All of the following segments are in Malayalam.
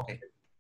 ഓക്കെ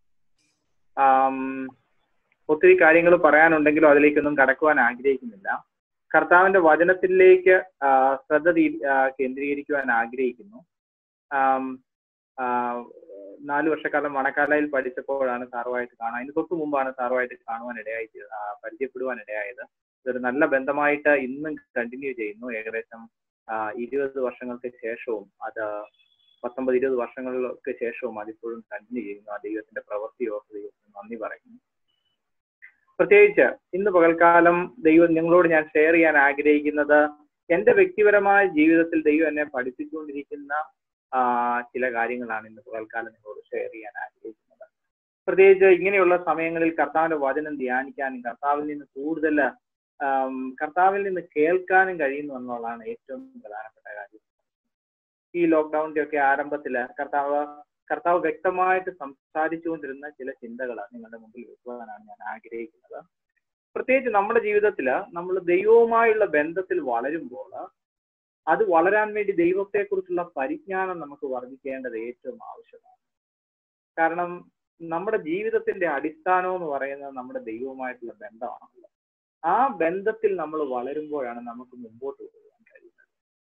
ആം, ഒത്തിരി കാര്യങ്ങൾ പറയാനുണ്ടെങ്കിലും അതിലേക്കൊന്നും കടക്കുവാൻ ആഗ്രഹിക്കുന്നില്ല കർത്താവിന്റെ വചനത്തിലേക്ക് ആ, ശ്രദ്ധ തീ- ആ, കേന്ദ്രീകരിക്കുവാൻ ആഗ്രഹിക്കുന്നു ആം, ആ, നാല് വർഷക്കാലം മണക്കാലയിൽ പഠിച്ചപ്പോഴാണ് സാറുമായിട്ട് കാണാൻ അതിന് തൊട്ട് മുമ്പാണ് സാറുമായിട്ട് കാണുവാൻ ഇടയായി തീ- ആ, പരിചയപ്പെടുവാൻ ഇടയായത് ഇതൊരു നല്ല ബന്ധമായിട്ട് ഇന്നും കണ്ടിന്യൂ ചെയ്യുന്നു ഏകദേശം ആ, ഇരുപത് വർഷങ്ങൾക്ക് ശേഷവും അത് പത്തൊമ്പത് ഇരുപത് വർഷങ്ങൾക്ക് ശേഷവും അതിപ്പോഴും കണ്ടിന്യൂ ചെയ്യുന്നു ആ ദൈവത്തിന്റെ പ്രവൃത്തി ഓർത്ത് ദൈവത്തിന് നന്ദി പറയുന്നു പ്രത്യേകിച്ച് ഇന്ന് പകൽക്കാലം ദൈവം നിങ്ങളോട് ഞാൻ ഷെയർ ചെയ്യാൻ ആഗ്രഹിക്കുന്നത് എന്റെ വ്യക്തിപരമായ ജീവിതത്തിൽ ദൈവം എന്നെ പഠിപ്പിച്ചുകൊണ്ടിരിക്കുന്ന ആ, ചില കാര്യങ്ങളാണ് ഇന്ന് പകൽക്കാലം നിങ്ങളോട് ഷെയർ ചെയ്യാൻ ആഗ്രഹിക്കുന്നത് പ്രത്യേകിച്ച് ഇങ്ങനെയുള്ള സമയങ്ങളിൽ കർത്താവിന്റെ വചനം ധ്യാനിക്കാനും കർത്താവിൽ നിന്ന് കൂടുതൽ ആം, കർത്താവിൽ നിന്ന് കേൾക്കാനും കഴിയുന്നു എന്നുള്ളതാണ് ഏറ്റവും പ്രധാനപ്പെട്ട കാര്യം ഈ ലോക്ക്ഡൌണിന്റെ ഒക്കെ ആരംഭത്തില് കർത്താവ് കർത്താവ് വ്യക്തമായിട്ട് സംസാരിച്ചുകൊണ്ടിരുന്ന ചില ചിന്തകൾ നിങ്ങളുടെ മുമ്പിൽ വെക്കുവാനാണ് ഞാൻ ആഗ്രഹിക്കുന്നത് പ്രത്യേകിച്ച് നമ്മുടെ ജീവിതത്തിൽ നമ്മൾ ദൈവവുമായുള്ള ബന്ധത്തിൽ വളരുമ്പോൾ അത് വളരാൻ വേണ്ടി ദൈവത്തെക്കുറിച്ചുള്ള പരിജ്ഞാനം നമുക്ക് വർദ്ധിക്കേണ്ടത് ഏറ്റവും ആവശ്യമാണ് കാരണം നമ്മുടെ ജീവിതത്തിന്റെ അടിസ്ഥാനം എന്ന് പറയുന്നത് നമ്മുടെ ദൈവവുമായിട്ടുള്ള ബന്ധമാണല്ലോ ആ ബന്ധത്തിൽ നമ്മൾ വളരുമ്പോഴാണ് നമുക്ക് മുമ്പോട്ട് പോകാൻ കഴിയുന്നത്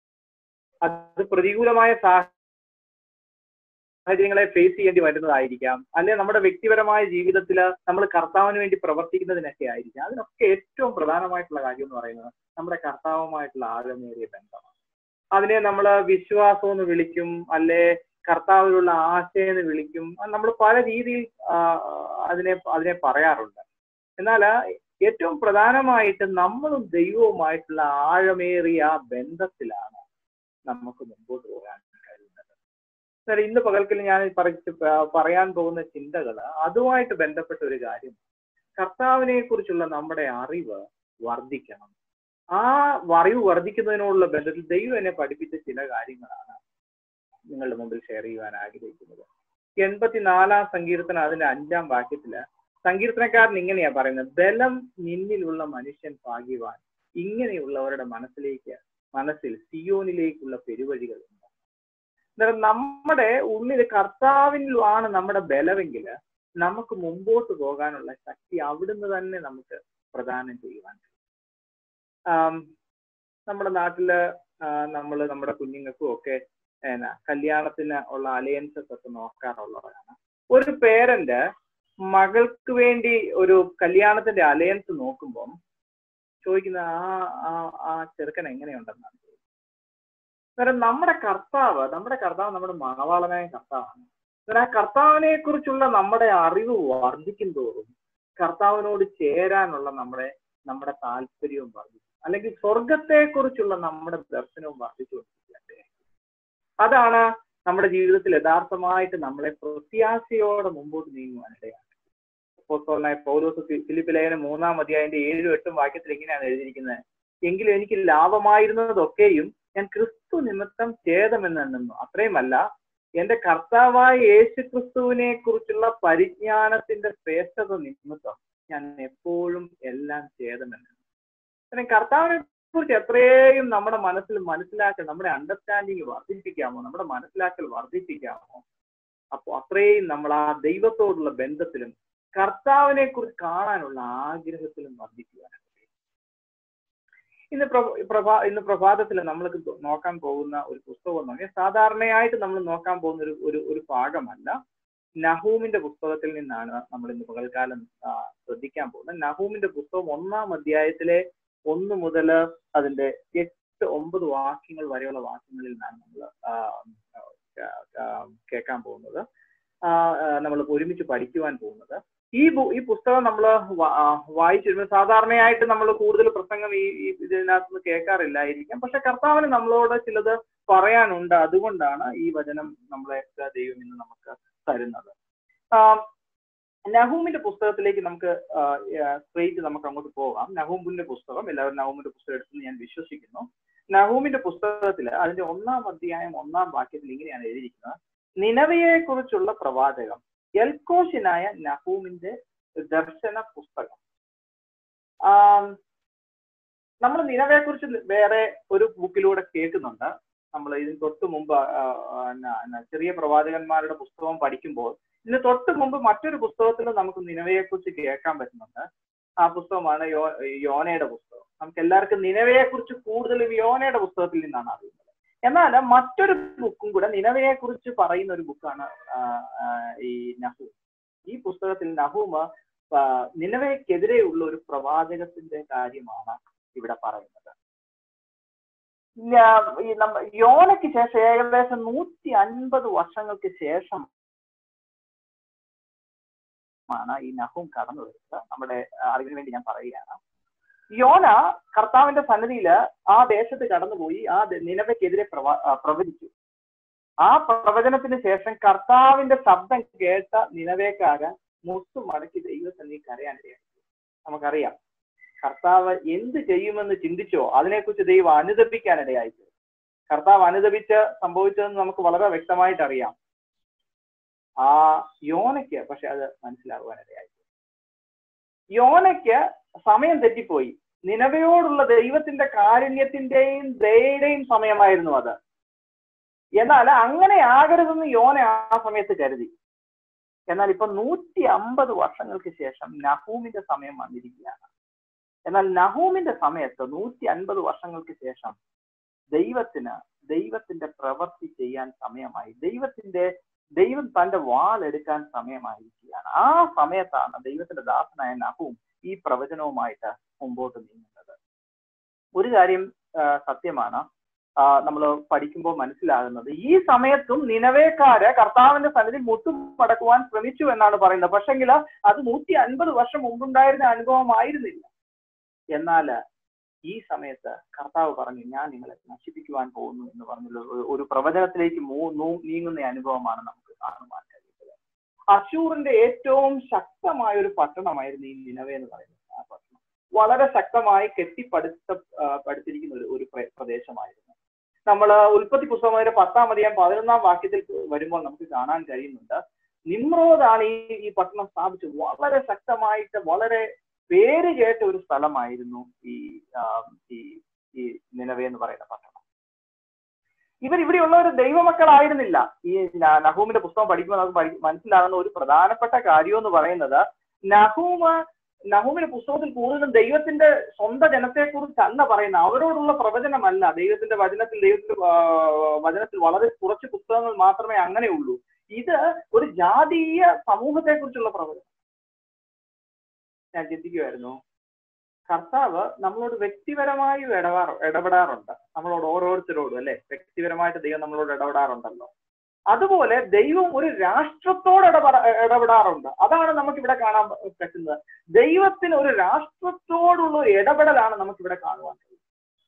അത് പ്രതികൂലമായ സാഹചര്യങ്ങളെ ഫേസ് ചെയ്യേണ്ടി വരുന്നതായിരിക്കാം അല്ലെ നമ്മുടെ വ്യക്തിപരമായ ജീവിതത്തിൽ നമ്മൾ കർത്താവിന് വേണ്ടി പ്രവർത്തിക്കുന്നതിനൊക്കെ ആയിരിക്കാം അതിനൊക്കെ ഏറ്റവും പ്രധാനമായിട്ടുള്ള കാര്യം എന്ന് പറയുന്നത് നമ്മുടെ കർത്താവുമായിട്ടുള്ള ആഴമേറിയ ബന്ധമാണ് അതിനെ നമ്മൾ വിശ്വാസം എന്ന് വിളിക്കും അല്ലെ കർത്താവിലുള്ള ആശയെന്ന് വിളിക്കും നമ്മൾ പല രീതിയിൽ ആ, അതിനെ അതിനെ പറയാറുണ്ട് എന്നാൽ ഏറ്റവും പ്രധാനമായിട്ട് നമ്മളും ദൈവവുമായിട്ടുള്ള ആഴമേറിയ ആ ബന്ധത്തിലാണ് നമുക്ക് മുമ്പോട്ട് പോകാൻ കഴിയുന്നത് എന്നാൽ ഇന്ന് പകൽക്കൽ ഞാൻ പറച്ച് പ- പറയാൻ പോകുന്ന ചിന്തകൾ അതുമായിട്ട് ബന്ധപ്പെട്ട ഒരു കാര്യം കർത്താവിനെ കുറിച്ചുള്ള നമ്മുടെ അറിവ് വർദ്ധിക്കണം ആ അറിവ് വർദ്ധിക്കുന്നതിനോടുള്ള ബന്ധത്തിൽ ദൈവം എന്നെ പഠിപ്പിച്ച ചില കാര്യങ്ങളാണ് നിങ്ങളുടെ മുമ്പിൽ ഷെയർ ചെയ്യുവാൻ ആഗ്രഹിക്കുന്നത് എൺപത്തിനാലാം സങ്കീർത്തനം അതിന്റെ അഞ്ചാം വാക്യത്തില് സങ്കീർത്തനക്കാരൻ ഇങ്ങനെയാ പറയുന്നത് ബലം നിന്നിലുള്ള മനുഷ്യൻ ഭാഗ്യവാൻ ഇങ്ങനെയുള്ളവരുടെ മനസ്സിലേക്ക് മനസ്സിൽ സിയോനിലേക്കുള്ള പെരുവഴികളുണ്ട് അന്നേരം നമ്മുടെ ഉള്ളിൽ കർത്താവിനിലാണ് നമ്മുടെ ബലമെങ്കിൽ നമുക്ക് മുമ്പോട്ട് പോകാനുള്ള ശക്തി അവിടുന്ന് തന്നെ നമുക്ക് പ്രദാനം ചെയ്യുവാൻ കഴിയും. ആം, നമ്മുടെ നാട്ടില് നമ്മൾ നമ്മുടെ കുഞ്ഞുങ്ങൾക്കും ഒക്കെ എന്നാ കല്യാണത്തിന് ഉള്ള അലയൻസസ് ഒക്കെ നോക്കാറുള്ളവരാണ് ഒരു പേരന്റ് മകൾക്ക് വേണ്ടി ഒരു കല്യാണത്തിന്റെ അലയൻസ് നോക്കുമ്പം ചോദിക്കുന്ന ആ ആ ആ ചെറുക്കൻ എങ്ങനെയുണ്ടെന്നാണ് ചോദിക്കുന്നത് അന്നേരം നമ്മുടെ കർത്താവ് നമ്മുടെ കർത്താവ് നമ്മുടെ മണവാളനായ കർത്താവാണ് അന്നേരം ആ കർത്താവിനെ കുറിച്ചുള്ള നമ്മുടെ അറിവ് വർദ്ധിക്കും തോറും കർത്താവിനോട് ചേരാനുള്ള നമ്മുടെ നമ്മുടെ താല്പര്യവും വർദ്ധിക്കും അല്ലെങ്കിൽ സ്വർഗത്തെ കുറിച്ചുള്ള നമ്മുടെ ദർശനവും വർദ്ധിച്ചുകൊണ്ടിരിക്കുകയാണ് അതാണ് നമ്മുടെ ജീവിതത്തിൽ യഥാർത്ഥമായിട്ട് നമ്മളെ പ്രത്യാശയോടെ മുമ്പോട്ട് നീങ്ങുവാനിടയാണ് അപ്പോസ്തലനായ പൗലോസ് ഫി- ഫിലിപ്പ് ലേഖനം മൂന്നാം അധ്യായന്റെ ഏഴും എട്ടും വാക്യത്തിൽ ഇങ്ങനെയാണ് എഴുതിയിരിക്കുന്നത് എങ്കിലും എനിക്ക് ലാഭമായിരുന്നതൊക്കെയും ഞാൻ ക്രിസ്തു നിമിത്തം ഛേദമെന്ന് എണ്ണുന്നു അത്രയുമല്ല എന്റെ കർത്താവായ യേശു ക്രിസ്തുവിനെ കുറിച്ചുള്ള പരിജ്ഞാനത്തിന്റെ ശ്രേഷ്ഠത നിമിത്തം ഞാൻ എപ്പോഴും എല്ലാം ഛേദമെന്ന് കാരണം കർത്താവിനെ കുറിച്ച് എത്രയും നമ്മുടെ മനസ്സിൽ മനസ്സിലാക്കൽ നമ്മുടെ അണ്ടർസ്റ്റാൻഡിങ് വർദ്ധിപ്പിക്കാമോ നമ്മുടെ മനസ്സിലാക്കൽ വർദ്ധിപ്പിക്കാമോ അപ്പോൾ അത്രയും നമ്മൾ ആ ദൈവത്തോടുള്ള ബന്ധത്തിലും കർത്താവിനെ കുറിച്ച് കാണാനുള്ള ആഗ്രഹത്തിലും വർദ്ധിക്കുവാനാണ് ഇന്ന് പ്രഭ പ്രഭാ ഇന്ന് പ്രഭാതത്തിൽ നമ്മൾ നോക്കാൻ പോകുന്ന ഒരു പുസ്തകം എന്ന് പറഞ്ഞാൽ സാധാരണയായിട്ട് നമ്മൾ നോക്കാൻ പോകുന്ന ഒരു ഒരു ഒരു ഭാഗമല്ല നഹൂമിന്റെ പുസ്തകത്തിൽ നിന്നാണ് നമ്മൾ ഇന്ന് പകൽക്കാലം ആ, ശ്രദ്ധിക്കാൻ പോകുന്നത് നഹൂമിന്റെ പുസ്തകം ഒന്നാം അധ്യായത്തിലെ ഒന്ന് മുതൽ അതിന്റെ എട്ട് ഒമ്പത് വാക്യങ്ങൾ വരെയുള്ള വാക്യങ്ങളിൽ നിന്നാണ് നമ്മൾ കേൾക്കാൻ പോകുന്നത് നമ്മൾ ഒരുമിച്ച് പഠിക്കുവാൻ പോകുന്നത് ഈ ബു- ഈ പുസ്തകം നമ്മൾ വായിച്ചു വരുമ്പോൾ സാധാരണയായിട്ട് നമ്മൾ കൂടുതൽ പ്രസംഗം ഈ ഈ ഇതിനകത്ത് നിന്ന് കേൾക്കാറില്ലായിരിക്കാം പക്ഷെ കർത്താവിന് നമ്മളോട് ചിലത് പറയാനുണ്ട് അതുകൊണ്ടാണ് ഈ വചനം നമ്മളെ ദൈവം ഇന്ന് നമുക്ക് തരുന്നത് ആ, നഹൂമിന്റെ പുസ്തകത്തിലേക്ക് നമുക്ക് സ്ട്രെയിറ്റ് നമുക്ക് അങ്ങോട്ട് പോകാം നഹൂമിന്റെ പുസ്തകം എല്ലാവരും നഹൂമിന്റെ പുസ്തകം എടുത്തെന്ന് ഞാൻ വിശ്വസിക്കുന്നു നഹൂമിന്റെ പുസ്തകത്തിൽ അതിന്റെ ഒന്നാം അധ്യായം ഒന്നാം വാക്യത്തിൽ ഇങ്ങനെയാണ് എഴുതിയിരിക്കുന്നത് നിലവയെ കുറിച്ചുള്ള പ്രവാചകം എൽക്കോഷിനായ നഹൂമിന്റെ ദർശന പുസ്തകം നമ്മൾ നിലവയെ കുറിച്ച് വേറെ ഒരു ബുക്കിലൂടെ കേൾക്കുന്നുണ്ട് നമ്മൾ ഇതിന് തൊട്ട് മുമ്പ് ആ, ആ, ന- ന- ചെറിയ പ്രവാചകന്മാരുടെ പുസ്തകം പഠിക്കുമ്പോൾ ഇതിന് തൊട്ട് മുമ്പ് മറ്റൊരു പുസ്തകത്തിൽ നമുക്ക് നിലവയെ കുറിച്ച് കേൾക്കാൻ പറ്റുന്നുണ്ട് ആ പുസ്തകമാണ് യോ യോനയുടെ പുസ്തകം നമുക്ക് എല്ലാവർക്കും നിലവയെ കുറിച്ച് കൂടുതലും യോനയുടെ പുസ്തകത്തിൽ നിന്നാണ് അറിയുന്നത് എന്നാൽ മറ്റൊരു ബുക്കും കൂടെ നിലവയെ കുറിച്ച് പറയുന്ന ഒരു ബുക്കാണ് ഈ നഹൂം ഈ പുസ്തകത്തിൽ നഹൂമ ആ, നിലവയ്ക്കെതിരെയുള്ള ഒരു പ്രവാചകത്തിന്റെ കാര്യമാണ് ഇവിടെ പറയുന്നത് ഞാ- ഈ നമ്മ യോനയ്ക്ക് ശേഷം ഏകദേശം നൂറ്റി അൻപത് വർഷങ്ങൾക്ക് ശേഷം ആണ് ഈ നഹൂം കടന്നു വരുന്നത് നമ്മുടെ അറിവിന് വേണ്ടി ഞാൻ പറയുകയാണ് യോന കർത്താവിന്റെ സന്നിധിയിൽ ആ ദേശത്ത് കടന്നുപോയി ആ ദ- നിലവയ്ക്കെതിരെ പ്രവ- ആ, പ്രവചിച്ചു ആ പ്രവചനത്തിന് ശേഷം കർത്താവിന്റെ ശബ്ദം കേട്ട നിലവേക്കാകൻ മുട്ടു മടക്കി ദൈവസന്നിധി കരയാനിടയായി നമുക്കറിയാം കർത്താവ് എന്ത് ചെയ്യുമെന്ന് ചിന്തിച്ചോ അതിനെക്കുറിച്ച് ദൈവം അനുദപിക്കാനിടയായി കർത്താവ് അനുദപിച്ച് സംഭവിച്ചതെന്ന് നമുക്ക് വളരെ വ്യക്തമായിട്ട് അറിയാം ആ യോനയ്ക്ക് പക്ഷെ അത് മനസ്സിലാകുവാനിടയായി യോനയ്ക്ക് സമയം തെറ്റിപ്പോയി നിലവയോടുള്ള ദൈവത്തിന്റെ കാരുണ്യത്തിന്റെയും ദയയുടെയും സമയമായിരുന്നു അത് എന്നാൽ അങ്ങനെ ആകരുതെന്ന് യോന ആ സമയത്ത് കരുതി എന്നാൽ ഇപ്പൊ നൂറ്റി അമ്പത് വർഷങ്ങൾക്ക് ശേഷം നഹൂമിന്റെ സമയം വന്നിരിക്കുകയാണ് എന്നാൽ നഹൂമിന്റെ സമയത്ത് നൂറ്റി അൻപത് വർഷങ്ങൾക്ക് ശേഷം ദൈവത്തിന് ദൈവത്തിന്റെ പ്രവൃത്തി ചെയ്യാൻ സമയമായി ദൈവത്തിന്റെ ദൈവം തന്റെ വാൾ എടുക്കാൻ സമയമായിരിക്കുകയാണ് ആ സമയത്താണ് ദൈവത്തിന്റെ ദാസനായ നഹൂം ഈ പ്രവചനവുമായിട്ട് മുമ്പോട്ട് നീങ്ങുന്നത് ഒരു കാര്യം ആ, സത്യമാണ് നമ്മൾ പഠിക്കുമ്പോൾ മനസ്സിലാകുന്നത് ഈ സമയത്തും നിലവേക്കാര് കർത്താവിന്റെ സന്നിധി മുട്ടും മടക്കുവാൻ ശ്രമിച്ചു എന്നാണ് പറയുന്നത് പക്ഷെങ്കിൽ അത് നൂറ്റി അൻപത് വർഷം മുമ്പുണ്ടായിരുന്ന അനുഭവമായിരുന്നില്ല എന്നാൽ ഈ സമയത്ത് കർത്താവ് പറഞ്ഞു ഞാൻ നിങ്ങളെ നശിപ്പിക്കുവാൻ പോകുന്നു എന്ന് പറഞ്ഞുള്ള ഒരു- ഒരു പ്രവചനത്തിലേക്ക് മൂ- നൂ- നീങ്ങുന്ന അനുഭവമാണ് നമുക്ക് കാണുവാൻ കഴിയുന്നത് അശൂറിന്റെ ഏറ്റവും ശക്തമായ ഒരു പട്ടണമായിരുന്നു ഈ നിലവേ എന്ന് പറയുന്നത് ആ പട്ടണം വളരെ ശക്തമായി കെട്ടിപ്പടുത്ത ആ, പടുത്തിരിക്കുന്ന ഒരു ഒരു പ്ര- പ്രദേശമായിരുന്നു നമ്മൾ ഉൽപ്പത്തി പുസ്തകത്തിന്റെ പത്താം അധികം പതിനൊന്നാം വാക്യത്തിൽ വരുമ്പോൾ നമുക്ക് കാണാൻ കഴിയുന്നുണ്ട് നിമ്രോദാണ് ഈ ഈ പട്ടണം സ്ഥാപിച്ചത് വളരെ ശക്തമായിട്ട് വളരെ പേര് കേട്ട ഒരു സ്ഥലമായിരുന്നു ഈ ആ, ഈ ഈ നിലവേ എന്ന് പറയുന്ന പട്ടണം ഇവർ ഇവിടെയുള്ളവർ ദൈവമക്കളായിരുന്നില്ല ഈ ന- നഹൂമിന്റെ പുസ്തകം പഠിക്കുമ്പോൾ നമുക്ക് പഠി- മനസ്സിലാകുന്ന ഒരു പ്രധാനപ്പെട്ട കാര്യം എന്ന് പറയുന്നത് നഹൂമ നഹൂമിന്റെ പുസ്തകത്തിൽ കൂടുതലും ദൈവത്തിന്റെ സ്വന്തം ജനത്തെ കുറിച്ചല്ല പറയുന്നത് അവരോടുള്ള പ്രവചനമല്ല ദൈവത്തിന്റെ വചനത്തിൽ ദൈവത്തിന്റെ ആ, വചനത്തിൽ വളരെ കുറച്ച് പുസ്തകങ്ങൾ മാത്രമേ അങ്ങനെയുള്ളൂ ഇത് ഒരു ജാതീയ സമൂഹത്തെ കുറിച്ചുള്ള പ്രവചനം ഞാൻ ചിന്തിക്കുമായിരുന്നു കർത്താവ് നമ്മളോട് വ്യക്തിപരമായി ഇടപാർ ഇടപെടാറുണ്ട് നമ്മളോട് ഓരോരുത്തരോടും അല്ലെ വ്യക്തിപരമായിട്ട് ദൈവം നമ്മളോട് ഇടപെടാറുണ്ടല്ലോ അതുപോലെ ദൈവം ഒരു രാഷ്ട്രത്തോട് ഇടപെട ഇടപെടാറുണ്ട് അതാണ് നമുക്ക് ഇവിടെ കാണാൻ പറ്റുന്നത് ദൈവത്തിന് ഒരു രാഷ്ട്രത്തോടുള്ള ഒരു ഇടപെടലാണ് നമുക്ക് ഇവിടെ കാണുവാൻ കഴിയുന്നത്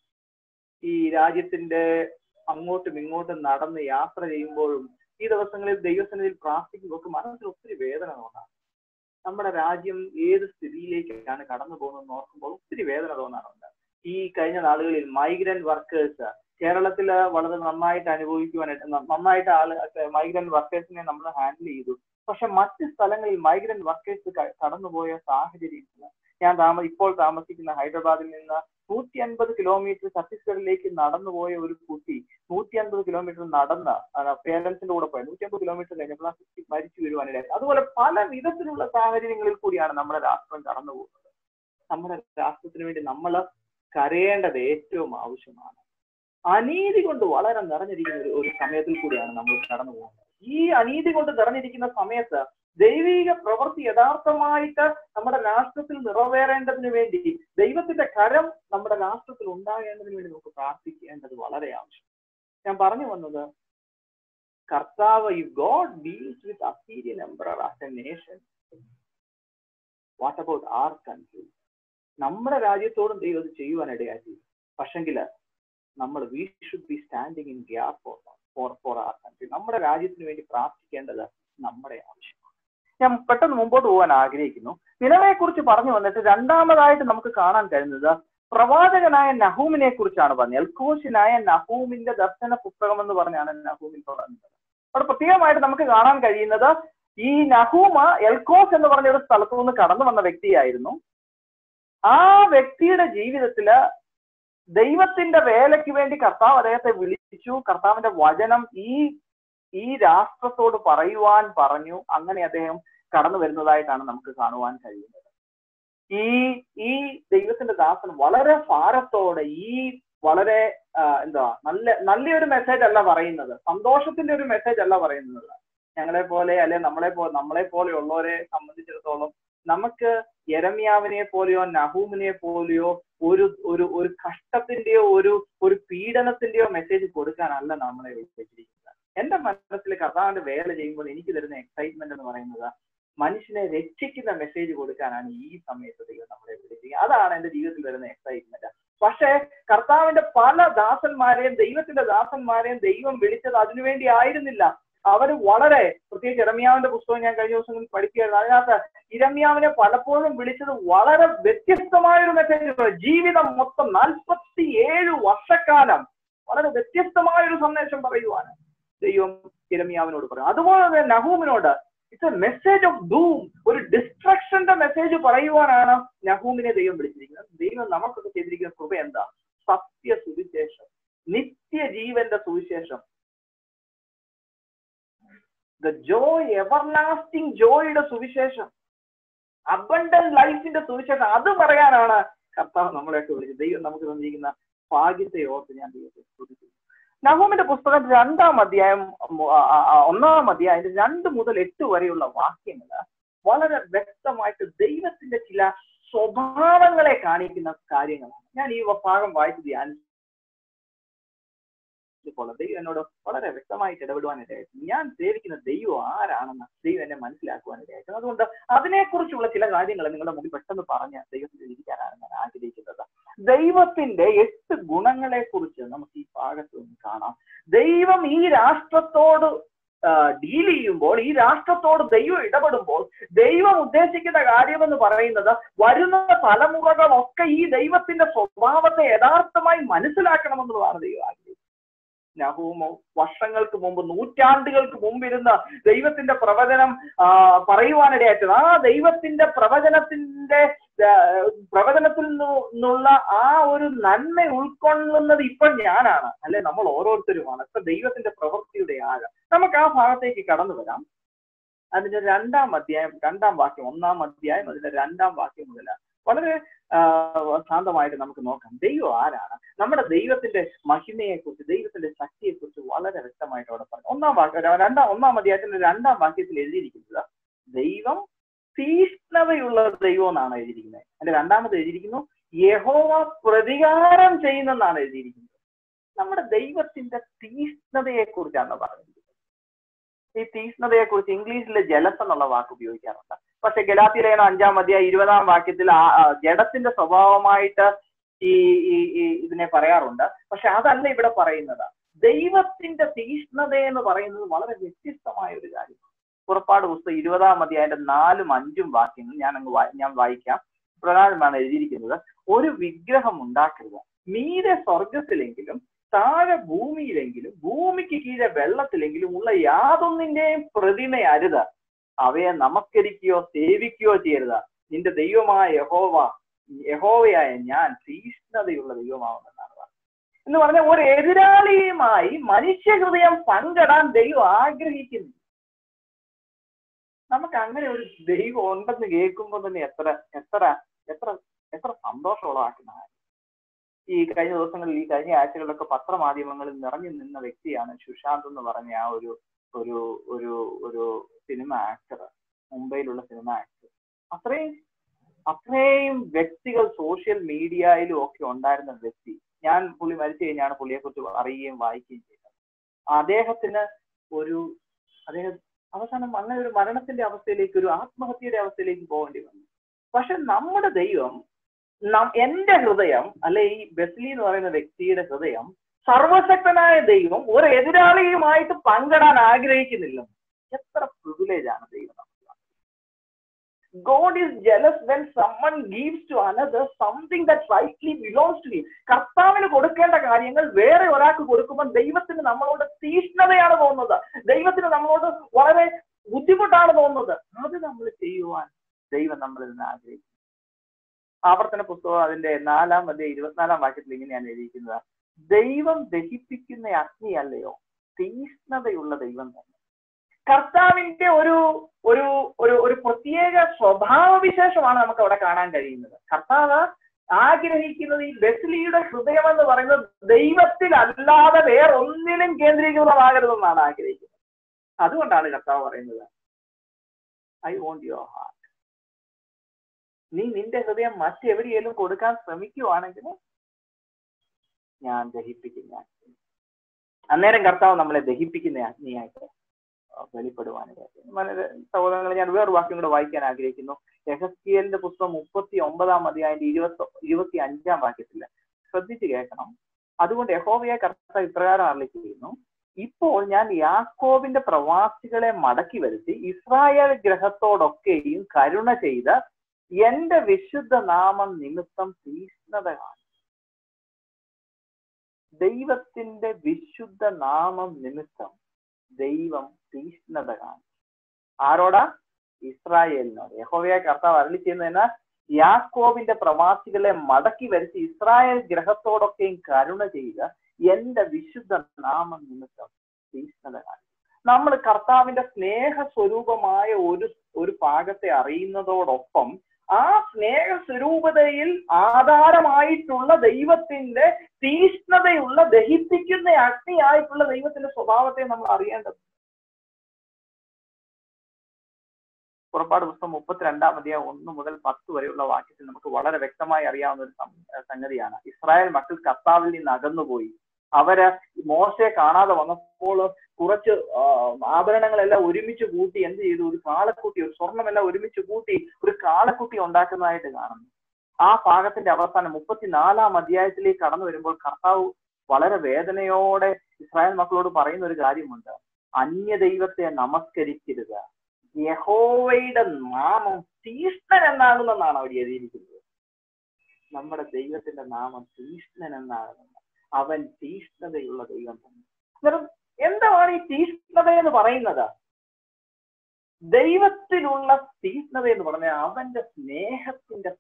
ഈ രാജ്യത്തിന്റെ അങ്ങോട്ടും ഇങ്ങോട്ടും നടന്ന് യാത്ര ചെയ്യുമ്പോഴും ഈ ദിവസങ്ങളിൽ ദൈവസന്നിധിയിൽ പ്രാർത്ഥിക്കുമ്പോൾ ഒക്കെ മനസ്സിൽ ഒത്തിരി വേദന തോന്നാം നമ്മുടെ രാജ്യം ഏത് സ്ഥിതിയിലേക്കാണ് കടന്നു പോകുന്നതെന്ന് ഓർക്കുമ്പോൾ ഒത്തിരി വേദന തോന്നാറുണ്ട് ഈ കഴിഞ്ഞ നാളുകളിൽ മൈഗ്രന്റ് വർക്കേഴ്സ് കേരളത്തിൽ വളരെ നന്നായിട്ട് അനുഭവിക്കുവാനായിട്ട് ന- നന്നായിട്ട് ആള് മൈഗ്രന്റ് വർക്കേഴ്സിനെ നമ്മൾ ഹാൻഡിൽ ചെയ്തു പക്ഷെ മറ്റ് സ്ഥലങ്ങളിൽ മൈഗ്രന്റ് വർക്കേഴ്സ് കടന്നുപോയ സാഹചര്യം ഞാൻ താമ ഇപ്പോൾ താമസിക്കുന്ന ഹൈദരാബാദിൽ നിന്ന് നൂറ്റി അൻപത് കിലോമീറ്റർ ഛത്തീസ്ഗഡിലേക്ക് നടന്നുപോയ ഒരു കുട്ടി നൂറ്റി അൻപത് കിലോമീറ്റർ നടന്ന് പേരൻസിന്റെ കൂടെ പോയി നൂറ്റി അമ്പത് കിലോമീറ്റർ കഴിഞ്ഞപ്പോൾ ആ കുട്ടി മരിച്ചു വരുവാനിടയായി അതുപോലെ പല വിധത്തിലുള്ള സാഹചര്യങ്ങളിൽ കൂടിയാണ് നമ്മുടെ രാഷ്ട്രം കടന്നു പോകുന്നത് നമ്മുടെ രാഷ്ട്രത്തിന് വേണ്ടി നമ്മൾ കരയേണ്ടത് ഏറ്റവും ആവശ്യമാണ് അനീതി കൊണ്ട് വളരെ നിറഞ്ഞിരിക്കുന്ന ഒരു ഒരു സമയത്തിൽ കൂടിയാണ് നമ്മൾ കടന്നു പോകുന്നത് ഈ അനീതി കൊണ്ട് നിറഞ്ഞിരിക്കുന്ന സമയത്ത് ദൈവിക പ്രവൃത്തി യഥാർത്ഥമായിട്ട് നമ്മുടെ രാഷ്ട്രത്തിൽ നിറവേറേണ്ടതിന് വേണ്ടി ദൈവത്തിന്റെ കരം നമ്മുടെ രാഷ്ട്രത്തിൽ ഉണ്ടാകേണ്ടതിന് വേണ്ടി നമുക്ക് പ്രാർത്ഥിക്കേണ്ടത് വളരെ ആവശ്യം ഞാൻ പറഞ്ഞു വന്നത് കർത്താവ് ഈ God deals with Assyrian emperor as a nation what about our country നമ്മുടെ രാജ്യത്തോടും ദൈവം അത് ചെയ്യുവാനിടയാക്കി പക്ഷെങ്കിൽ നമ്മൾ we should be standing in gap for for for our country നമ്മുടെ രാജ്യത്തിന് വേണ്ടി പ്രാർത്ഥിക്കേണ്ടത് നമ്മുടെ ആവശ്യമാണ് ഞാൻ പെട്ടെന്ന് മുമ്പോട്ട് പോകാൻ ആഗ്രഹിക്കുന്നു നിലവയെ കുറിച്ച് പറഞ്ഞു വന്നിട്ട് രണ്ടാമതായിട്ട് നമുക്ക് കാണാൻ കഴിയുന്നത് പ്രവാചകനായ നഹൂമിനെ കുറിച്ചാണ് പറഞ്ഞത് എൽക്കോശിനായ നഹൂമിന്റെ ദർശന പുസ്തകം എന്ന് പറഞ്ഞാണ് നഹൂമിൽ പറയുന്നത് അവിടെ പ്രത്യേകമായിട്ട് നമുക്ക് കാണാൻ കഴിയുന്നത് ഈ നഹൂമ എൽക്കോസ് എന്ന് പറഞ്ഞ ഒരു സ്ഥലത്തു നിന്ന് കടന്നു വന്ന വ്യക്തിയായിരുന്നു ആ വ്യക്തിയുടെ ജീവിതത്തില് ദൈവത്തിന്റെ വേലയ്ക്ക് വേണ്ടി കർത്താവ് അദ്ദേഹത്തെ വിളിച്ചു കർത്താവിന്റെ വചനം ഈ ഈ രാഷ്ട്രത്തോട് പറയുവാൻ പറഞ്ഞു അങ്ങനെ അദ്ദേഹം കടന്നു വരുന്നതായിട്ടാണ് നമുക്ക് കാണുവാൻ കഴിയുന്നത് ഈ ഈ ദൈവത്തിന്റെ ദാസൻ വളരെ ഭാരത്തോടെ ഈ വളരെ ആ, എന്താ നല്ല നല്ലൊരു മെസ്സേജ് അല്ല പറയുന്നത് സന്തോഷത്തിന്റെ ഒരു മെസ്സേജ് അല്ല പറയുന്നത് ഞങ്ങളെ പോലെ അല്ലെ നമ്മളെ പോലെ നമ്മളെ പോലെയുള്ളവരെ സംബന്ധിച്ചിടത്തോളം നമുക്ക് യരമ്യാവിനെ പോലെയോ നഹൂമിനെ പോലെയോ ഒരു ഒരു ഒരു കഷ്ടത്തിന്റെയോ ഒരു ഒരു പീഡനത്തിന്റെയോ മെസ്സേജ് കൊടുക്കാനല്ല നമ്മളെ വെച്ചിരിക്കുന്നത് എന്റെ മനസ്സിൽ കർത്താവിന്റെ വേല ചെയ്യുമ്പോൾ എനിക്ക് തരുന്ന എക്സൈറ്റ്മെന്റ് എന്ന് പറയുന്നത് മനുഷ്യനെ രക്ഷിക്കുന്ന മെസ്സേജ് കൊടുക്കാനാണ് ഈ സമയത്ത് ദൈവം നമ്മളെ വിളിച്ചിരിക്കുന്നത് അതാണ് എന്റെ ജീവിതത്തിൽ വരുന്ന എക്സൈറ്റ്മെന്റ് പക്ഷേ കർത്താവിന്റെ പല ദാസന്മാരെയും ദൈവത്തിന്റെ ദാസന്മാരെയും ദൈവം വിളിച്ചത് അതിനുവേണ്ടി ആയിരുന്നില്ല അവർ വളരെ പ്രത്യേകിച്ച് ഇരമ്യാവിന്റെ പുസ്തകം ഞാൻ കഴിഞ്ഞ ദിവസങ്ങളിൽ പഠിക്കുകയായിരുന്നു അതിനകത്ത് ഇരമ്യാവിനെ പലപ്പോഴും വിളിച്ചത് വളരെ വ്യത്യസ്തമായ ഒരു മെസ്സേജ് ജീവിതം മൊത്തം നാൽപ്പത്തി ഏഴ് വർഷക്കാലം വളരെ വ്യത്യസ്തമായ ഒരു സന്ദേശം പറയുവാണ് ദൈവം ഇരമ്യാവിനോട് പറയും അതുപോലെ തന്നെ നഹൂമിനോട് it's a message of doom ഒരു ഡിസ്ട്രക്ഷന്റെ മെസ്സേജ് പറയുവാനാണ് നഹൂമിനെ ദൈവം വിളിച്ചിരിക്കുന്നത് ദൈവം നമുക്കൊക്കെ ചെയ്തിരിക്കുന്ന കൃപ എന്താ സത്യ സുവിശേഷം നിത്യജീവന്റെ സുവിശേഷം ദ ജോയ് എവർലാസ്റ്റിംഗ് ജോയുടെ സുവിശേഷം അബണ്ടൻ ലൈഫിന്റെ സുവിശേഷം അത് പറയാനാണ് കർത്താവ് നമ്മളെയൊക്കെ വിളിച്ചത് ദൈവം നമുക്ക് തന്നിരിക്കുന്ന ഭാഗ്യത്തെ ഓർത്ത് ഞാൻ ദൈവത്തെ സ്തുതിക്കുന്നു നഹൂമിന്റെ പുസ്തകം രണ്ടാം അധ്യായം ഉം, ആ, ആ, ആ, ഒന്നാം അധ്യായം രണ്ട് മുതൽ എട്ട് വരെയുള്ള വാക്യങ്ങൾ വളരെ വ്യക്തമായിട്ട് ദൈവത്തിന്റെ ചില സ്വഭാവങ്ങളെ കാണിക്കുന്ന കാര്യങ്ങളാണ് ഞാൻ ഈ ഭാഗം വായിച്ച് ധ്യാനിച്ചു ഇപ്പോൾ ദൈവം എന്നോട് വളരെ വ്യക്തമായിട്ട് ഇടപെടുവാനിടയായിട്ട് ഞാൻ സേവിക്കുന്ന ദൈവം ആരാണെന്ന് ദൈവം എന്നെ മനസ്സിലാക്കുവാനിടയായിട്ട് അതുകൊണ്ട് അതിനെക്കുറിച്ചുള്ള ചില കാര്യങ്ങൾ നിങ്ങളുടെ മുമ്പിൽ പെട്ടെന്ന് പറഞ്ഞ് ദൈവത്തിൽ ഇരിക്കാനാണ് ഞാൻ ആഗ്രഹിക്കുന്നത് ദൈവത്തിന്റെ എട്ട് ഗുണങ്ങളെ കുറിച്ച് നമുക്ക് ഈ ഭാഗത്ത് നിന്ന് കാണാം ദൈവം ഈ രാഷ്ട്രത്തോട് ഡീൽ ചെയ്യുമ്പോൾ ഈ രാഷ്ട്രത്തോട് ദൈവം ഇടപെടുമ്പോൾ ദൈവം ഉദ്ദേശിക്കുന്ന കാര്യമെന്ന് പറയുന്നത് വരുന്ന തലമുറകളൊക്കെ ഈ ദൈവത്തിന്റെ സ്വഭാവത്തെ യഥാർത്ഥമായി മനസ്സിലാക്കണമെന്നുള്ളതാണ് ദൈവം ആഗ്രഹിക്കുന്നത് നഹൂമോ വർഷങ്ങൾക്ക് മുമ്പ് നൂറ്റാണ്ടുകൾക്ക് മുമ്പ് ഇരുന്ന് ദൈവത്തിന്റെ പ്രവചനം ആ, പറയുവാനിടയായിട്ടത് ആ ദൈവത്തിന്റെ പ്രവചനത്തിന്റെ ആ, പ്രവചനത്തിൽ നിന്നുള്ള ആ ഒരു നന്മ ഉൾക്കൊള്ളുന്നത് ഇപ്പൊ ഞാനാണ് അല്ലെ നമ്മൾ ഓരോരുത്തരുമാണ് ഇപ്പൊ ദൈവത്തിന്റെ പ്രവൃത്തിയുടെ ആഴം നമുക്ക് ആ ഭാഗത്തേക്ക് കടന്നു വരാം അതിന്റെ രണ്ടാം അധ്യായം രണ്ടാം വാക്യം ഒന്നാം അധ്യായം അതിന്റെ രണ്ടാം വാക്യം മുതൽ വളരെ ആ, ശാന്തമായിട്ട് നമുക്ക് നോക്കാം ദൈവം ആരാണ് നമ്മുടെ ദൈവത്തിന്റെ മഹിമയെ കുറിച്ച് ദൈവത്തിന്റെ ശക്തിയെ കുറിച്ച് വളരെ വ്യക്തമായിട്ട് അവിടെ പറഞ്ഞു ഒന്നാം വാക്യം രണ്ടാം ഒന്നാം അധ്യായത്തിന്റെ രണ്ടാം വാക്യത്തിൽ എഴുതിയിരിക്കുന്നത് ദൈവം തീഷ്ണതയുള്ള ദൈവം എന്നാണ് എഴുതിയിരിക്കുന്നത് അതിന്റെ രണ്ടാമത് എഴുതിയിരിക്കുന്നു യഹോവ പ്രതികാരം ചെയ്യുന്നെന്നാണ് എഴുതിയിരിക്കുന്നത് നമ്മുടെ ദൈവത്തിന്റെ തീഷ്ണതയെ കുറിച്ചാണ് പറഞ്ഞിരിക്കുന്നത് ഈ തീഷ്ണതയെ കുറിച്ച് ഇംഗ്ലീഷിൽ ജലസ് എന്നുള്ള വാക്ക് ഉപയോഗിക്കാറുണ്ട് പക്ഷെ ഗലാത്തിലേന അഞ്ചാം അധ്യായം ഇരുപതാം വാക്യത്തിൽ ആ ആ ജഡത്തിന്റെ സ്വഭാവമായിട്ട് ഈ ഈ ഈ ഇതിനെ പറയാറുണ്ട് പക്ഷെ അതല്ല ഇവിടെ പറയുന്നത് ദൈവത്തിന്റെ തീഷ്ണത എന്ന് പറയുന്നത് വളരെ വ്യത്യസ്തമായ ഒരു കാര്യം പുറപ്പാട് പുസ്തകം ഇരുപതാം അധ്യായന്റെ നാലും അഞ്ചും വാക്യങ്ങൾ ഞാൻ അങ്ങ് വായി- ഞാൻ വായിക്കാം പ്രധാനമാണ് എഴുതിയിരിക്കുന്നത് ഒരു വിഗ്രഹം ഉണ്ടാക്കരുത് മീതെ സ്വർഗത്തിലെങ്കിലും താഴെ ഭൂമിയിലെങ്കിലും ഭൂമിക്ക് കീഴെ വെള്ളത്തിലെങ്കിലും ഉള്ള യാതൊന്നിന്റെയും പ്രതിമ അരുത് അവയെ നമസ്കരിക്കുകയോ സേവിക്കുകയോ ചെയ്യരുത് നിന്റെ ദൈവമായ യഹോവ യഹോവയായ ഞാൻ തീഷ്ണതയുള്ള ദൈവമാവുമെന്നാണ് പറഞ്ഞത് എന്ന് പറഞ്ഞാൽ ഒരു എതിരാളിയുമായി മനുഷ്യഹൃദയം പങ്കിടാൻ ദൈവം ആഗ്രഹിക്കുന്നു നമുക്ക് അങ്ങനെ ഒരു ദൈവം ഉണ്ടെന്ന് കേൾക്കുമ്പോൾ തന്നെ എത്ര എത്ര എത്ര എത്ര സന്തോഷം ഉളവാക്കുന്ന കാര്യം. ഈ കഴിഞ്ഞ ദിവസങ്ങളിൽ ഈ കഴിഞ്ഞ ആഴ്ചകളിലൊക്കെ പത്രമാധ്യമങ്ങളിൽ നിറഞ്ഞു നിന്ന വ്യക്തിയാണ് സുശാന്ത് എന്ന് പറഞ്ഞ ആ ഒരു ഒരു ഒരു ഒരു സിനിമ ആക്ടർ മുംബൈയിലുള്ള സിനിമ ആക്ടർ അത്രയും അത്രയും വ്യക്തികൾ സോഷ്യൽ മീഡിയയിലും ഒക്കെ ഉണ്ടായിരുന്ന വ്യക്തി ഞാൻ പുള്ളി മരിച്ചു കഴിഞ്ഞാണ് പുള്ളിയെ കുറിച്ച് അറിയുകയും വായിക്കുകയും ചെയ്തത് അദ്ദേഹത്തിന് ഒരു അദ്ദേഹം അവസാനം അങ്ങനെ ഒരു മരണത്തിന്റെ അവസ്ഥയിലേക്ക് ഒരു ആത്മഹത്യയുടെ അവസ്ഥയിലേക്ക് പോകേണ്ടി വന്നു പക്ഷെ നമ്മുടെ ദൈവം നം- എന്റെ ഹൃദയം അല്ലെ ഈ ബെസ്ലി എന്ന് പറയുന്ന വ്യക്തിയുടെ ഹൃദയം സർവശക്തനായ ദൈവം ഒരു എതിരാളിയുമായിട്ട് പങ്കിടാൻ ആഗ്രഹിക്കുന്നില്ല എത്ര പ്രിവിലേജ് ആണ് ദൈവം നമുക്ക് God is jealous when someone gives to another something that rightly belongs to him കർത്താവിന് കൊടുക്കേണ്ട കാര്യങ്ങൾ വേറെ ഒരാൾക്ക് കൊടുക്കുമ്പോൾ ദൈവത്തിന് നമ്മളോട് തീഷ്ണതയാണ് തോന്നുന്നത് ദൈവത്തിന് നമ്മളോട് വളരെ ബുദ്ധിമുട്ടാണ് തോന്നുന്നത് അത് നമ്മൾ ചെയ്യുവാൻ ദൈവം നമ്മളിൽ നിന്ന് ആഗ്രഹിക്കുന്നു ആവർത്തന പുസ്തകം അതിന്റെ നാലാം മധ്യ ഇരുപത്തിനാലാം വാക്യത്തിൽ ഇങ്ങനെയാണ് എഴുതിയിരിക്കുന്നത് ദൈവം ദഹിപ്പിക്കുന്ന അഗ്നിയല്ലയോ തീഷ്ണതയുള്ള ദൈവം തന്നെ കർത്താവിന്റെ ഒരു ഒരു ഒരു ഒരു പ്രത്യേക സ്വഭാവവിശേഷമാണ് നമുക്ക് അവിടെ കാണാൻ കഴിയുന്നത് കർത്താവ് ആഗ്രഹിക്കുന്നത് ഈ ബെസ്ലിയുടെ ഹൃദയം എന്ന് പറയുന്നത് ദൈവത്തിൽ അല്ലാതെ വേറൊന്നിനും കേന്ദ്രീകൃതമാകരുതെന്നാണ് ആഗ്രഹിക്കുന്നത് അതുകൊണ്ടാണ് കർത്താവ് പറയുന്നത് ഐ വോണ്ട് യുവർ ഹാർട്ട് നീ നിന്റെ ഹൃദയം മറ്റെവിടെയെങ്കിലും കൊടുക്കാൻ ശ്രമിക്കുവാണെങ്കിൽ ഞാൻ ദഹിപ്പിക്കുന്ന അഗ്നി അന്നേരം കർത്താവ് നമ്മളെ ദഹിപ്പിക്കുന്ന അഗ്നിയായിട്ട് വെളിപ്പെടുവാനിടയാക്കി സഹോദരങ്ങളെ ഞാൻ വേറൊരു വാക്യം കൂടെ വായിക്കാൻ ആഗ്രഹിക്കുന്നു യഹസ്കിയലിന്റെ പുസ്തകം മുപ്പത്തി ഒമ്പതാം അധ്യായന്റെ ഇരുപത്തി ഇരുപത്തി അഞ്ചാം വാക്യത്തില് ശ്രദ്ധിച്ചു കേൾക്കണം അതുകൊണ്ട് യഹോവയെ കർത്താവ് ഇപ്രകാരം അരളി ചെയ്യുന്നു ഇപ്പോൾ ഞാൻ യാക്കോബിന്റെ പ്രവാസികളെ മടക്കി വരുത്തി ഇസ്രായേൽ ഗ്രഹത്തോടൊക്കെയും കരുണ ചെയ്ത് എന്റെ വിശുദ്ധ നാമം നിമിത്തം തീഷ്ണത കാണും ദൈവത്തിന്റെ വിശുദ്ധ നാമം നിമിത്തം ദൈവം തീഷ്ണത കാണും ആരോടാ ഇസ്രായേലിനോട് യഹോവയെ കർത്താവ് അരളി ചെയ്യുന്നതിന് യാക്കോബിന്റെ പ്രവാസികളെ മടക്കി വരുത്തി ഇസ്രായേൽ ഗ്രഹത്തോടൊക്കെയും കരുണ ചെയ്ത് എന്റെ വിശുദ്ധ നാമം നിമിത്തം തീഷ്ണത കാണും നമ്മൾ കർത്താവിന്റെ സ്നേഹ സ്വരൂപമായ ഒരു ഒരു ഭാഗത്തെ അറിയുന്നതോടൊപ്പം ആ സ്നേഹ സ്വരൂപതയിൽ ആധാരമായിട്ടുള്ള ദൈവത്തിന്റെ തീഷ്ണതയുള്ള ദഹിപ്പിക്കുന്ന അഗ്നിയായിട്ടുള്ള ദൈവത്തിന്റെ സ്വഭാവത്തെ നമ്മൾ അറിയേണ്ടത് പുറപ്പാട് പുസ്തകം മുപ്പത്തിരണ്ടാം അധ്യായം ഒന്ന് മുതൽ പത്ത് വരെയുള്ള വാക്യത്തിൽ നമുക്ക് വളരെ വ്യക്തമായി അറിയാവുന്ന ഒരു സംഗതിയാണ് ഇസ്രായേൽ മക്കൾ കർത്താവിൽ നിന്ന് അകന്നുപോയി അവര് മോശയെ കാണാതെ വന്നപ്പോൾ കുറച്ച് ആഭരണങ്ങളെല്ലാം ഒരുമിച്ച് കൂട്ടി എന്ത് ചെയ്തു ഒരു കാളക്കുട്ടി ഒരു സ്വർണ്ണമെല്ലാം ഒരുമിച്ച് കൂട്ടി ഒരു കാളക്കുട്ടി ഉണ്ടാക്കുന്നതായിട്ട് കാണുന്നു ആ ഭാഗത്തിന്റെ അവസാനം മുപ്പത്തിനാലാം അധ്യായത്തിലേക്ക് കടന്നു വരുമ്പോൾ കർത്താവ് വളരെ വേദനയോടെ ഇസ്രായേൽ മക്കളോട് പറയുന്ന ഒരു കാര്യമുണ്ട് അന്യ ദൈവത്തെ നമസ്കരിക്കരുത് യഹോവയുടെ നാമം തീഷ്ണൻ എന്നാകുമെന്നാണ് അവർ എഴുതിയിരിക്കുന്നത് നമ്മുടെ ദൈവത്തിന്റെ നാമം തീഷ്ണൻ എന്നാകുന്നത് അവൻ തീഷ്ണതയുള്ള ദൈവം തന്നെ അന്നേരം എന്താണ് ഈ തീഷ്ണത എന്ന് പറയുന്നത് ദൈവത്തിലുള്ള തീഷ്ണത എന്ന് പറഞ്ഞാൽ അവന്റെ സ്നേഹത്തിന്റെ